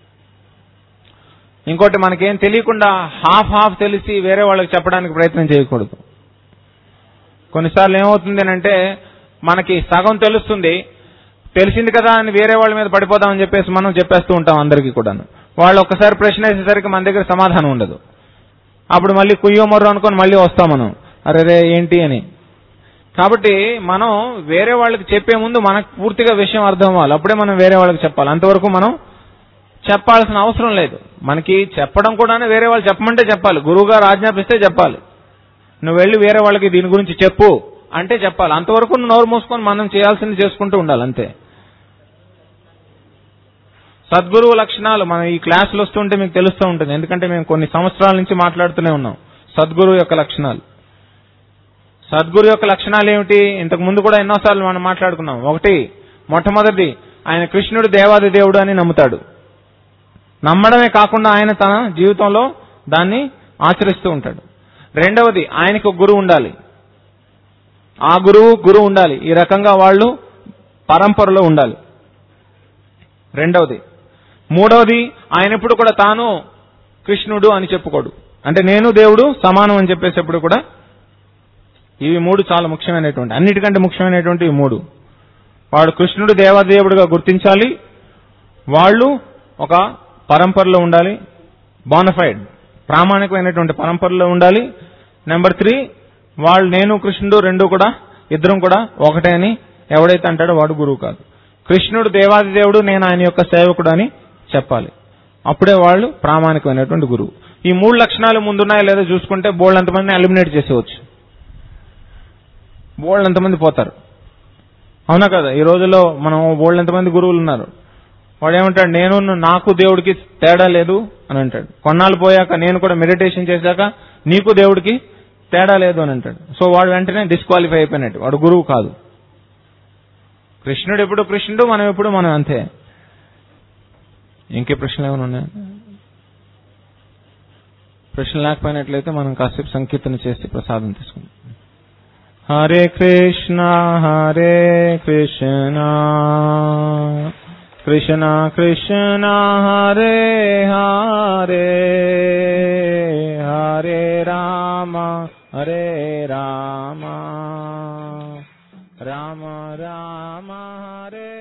ఇంకోటి మనకేం తెలియకుండా హాఫ్ హాఫ్ తెలిసి వేరే వాళ్ళకి చెప్పడానికి ప్రయత్నం చేయకూడదు కొన్నిసార్లు ఏమవుతుంది అంటే మనకి సగం తెలుస్తుంది తెలిసింది కదా అని వేరే వాళ్ళ మీద పడిపోదామని చెప్పేసి మనం చెప్పేస్తూ ఉంటాం అందరికీ కూడాను వాళ్ళు ఒక్కసారి ప్రశ్న వేసేసరికి మన దగ్గర సమాధానం ఉండదు అప్పుడు మళ్ళీ కుయ్యో మొర్రో అనుకొని మళ్ళీ వస్తాం మనం అరే రే ఏంటి అని కాబట్టి మనం వేరే వాళ్ళకి చెప్పే ముందు మనకు పూర్తిగా విషయం అర్థం అవ్వాలి అప్పుడే మనం వేరే వాళ్ళకి చెప్పాలి అంతవరకు మనం చెప్పాల్సిన అవసరం లేదు మనకి చెప్పడం కూడానే వేరే వాళ్ళు చెప్పమంటే చెప్పాలి గురువు గారు ఆజ్ఞాపిస్తే చెప్పాలి నువ్వు వెళ్ళి వేరే వాళ్ళకి దీని గురించి చెప్పు అంటే చెప్పాలి అంతవరకు నువ్వు నోరు మూసుకొని మనం చేయాల్సింది చేసుకుంటూ ఉండాలి అంతే సద్గురువు లక్షణాలు మనం ఈ క్లాసులు వస్తుంటే మీకు తెలుస్తూ ఉంటుంది ఎందుకంటే మేము కొన్ని సంవత్సరాల నుంచి మాట్లాడుతూనే ఉన్నాం సద్గురువు యొక్క లక్షణాలు సద్గురు యొక్క లక్షణాలు ఏమిటి ఇంతకు ముందు కూడా ఎన్నోసార్లు మనం మాట్లాడుకున్నాం ఒకటి మొట్టమొదటిది ఆయన కృష్ణుడు దేవాది దేవుడు అని నమ్ముతాడు నమ్మడమే కాకుండా ఆయన తన జీవితంలో దాన్ని ఆచరిస్తూ ఉంటాడు రెండవది ఆయనకు ఒక గురువు ఉండాలి ఆ గురువు గురువు ఉండాలి ఈ రకంగా వాళ్ళు పరంపరలో ఉండాలి రెండవది మూడవది ఆయన ఎప్పుడు కూడా తాను కృష్ణుడు అని చెప్పుకోడు అంటే నేను దేవుడు సమానం అని చెప్పేసేప్పుడు కూడా ఇవి మూడు చాలా ముఖ్యమైనటువంటి అన్నిటికంటే ముఖ్యమైనటువంటి ఈ మూడు వాడు కృష్ణుడు దేవదేవుడుగా గుర్తించాలి వాళ్ళు ఒక పరంపరలో ఉండాలి బానఫైడ్ ప్రామాణికమైనటువంటి పరంపరలో ఉండాలి నెంబర్ త్రీ వాళ్ళు నేను కృష్ణుడు రెండు కూడా ఇద్దరం కూడా ఒకటే అని ఎవడైతే అంటాడో వాడు గురువు కాదు కృష్ణుడు దేవాది దేవుడు నేను ఆయన యొక్క సేవకుడు అని చెప్పాలి అప్పుడే వాళ్ళు ప్రామాణికమైనటువంటి గురువు ఈ మూడు లక్షణాలు ముందున్నాయో లేదో చూసుకుంటే బోల్డ్ ఎంతమందిని ఎలిమినేట్ చేసేవచ్చు బోల్డ్ ఎంతమంది పోతారు అవునా కదా ఈ రోజుల్లో మనం బోల్డ్ ఎంతమంది గురువులు ఉన్నారు వాడు ఏమంటాడు నేను నాకు దేవుడికి తేడా లేదు అని అంటాడు కొన్నాళ్ళు పోయాక నేను కూడా మెడిటేషన్ చేశాక నీకు దేవుడికి తేడా లేదు అని అంటాడు సో వాడు వెంటనే డిస్క్వాలిఫై అయిపోయినట్టు వాడు గురువు కాదు కృష్ణుడు ఎప్పుడు కృష్ణుడు మనం ఎప్పుడు మనం అంతే ఇంకే ప్రశ్నలు ఏమైనా ఉన్నాయా ప్రశ్న లేకపోయినట్లయితే మనం కాసేపు సంకీర్తన చేసి ప్రసాదం తీసుకుందాం హరే కృష్ణ హరే కృష్ణ కృష్ణ కృష్ణ హరే హరే హరే రామ హరే రామ రామ రామ హరే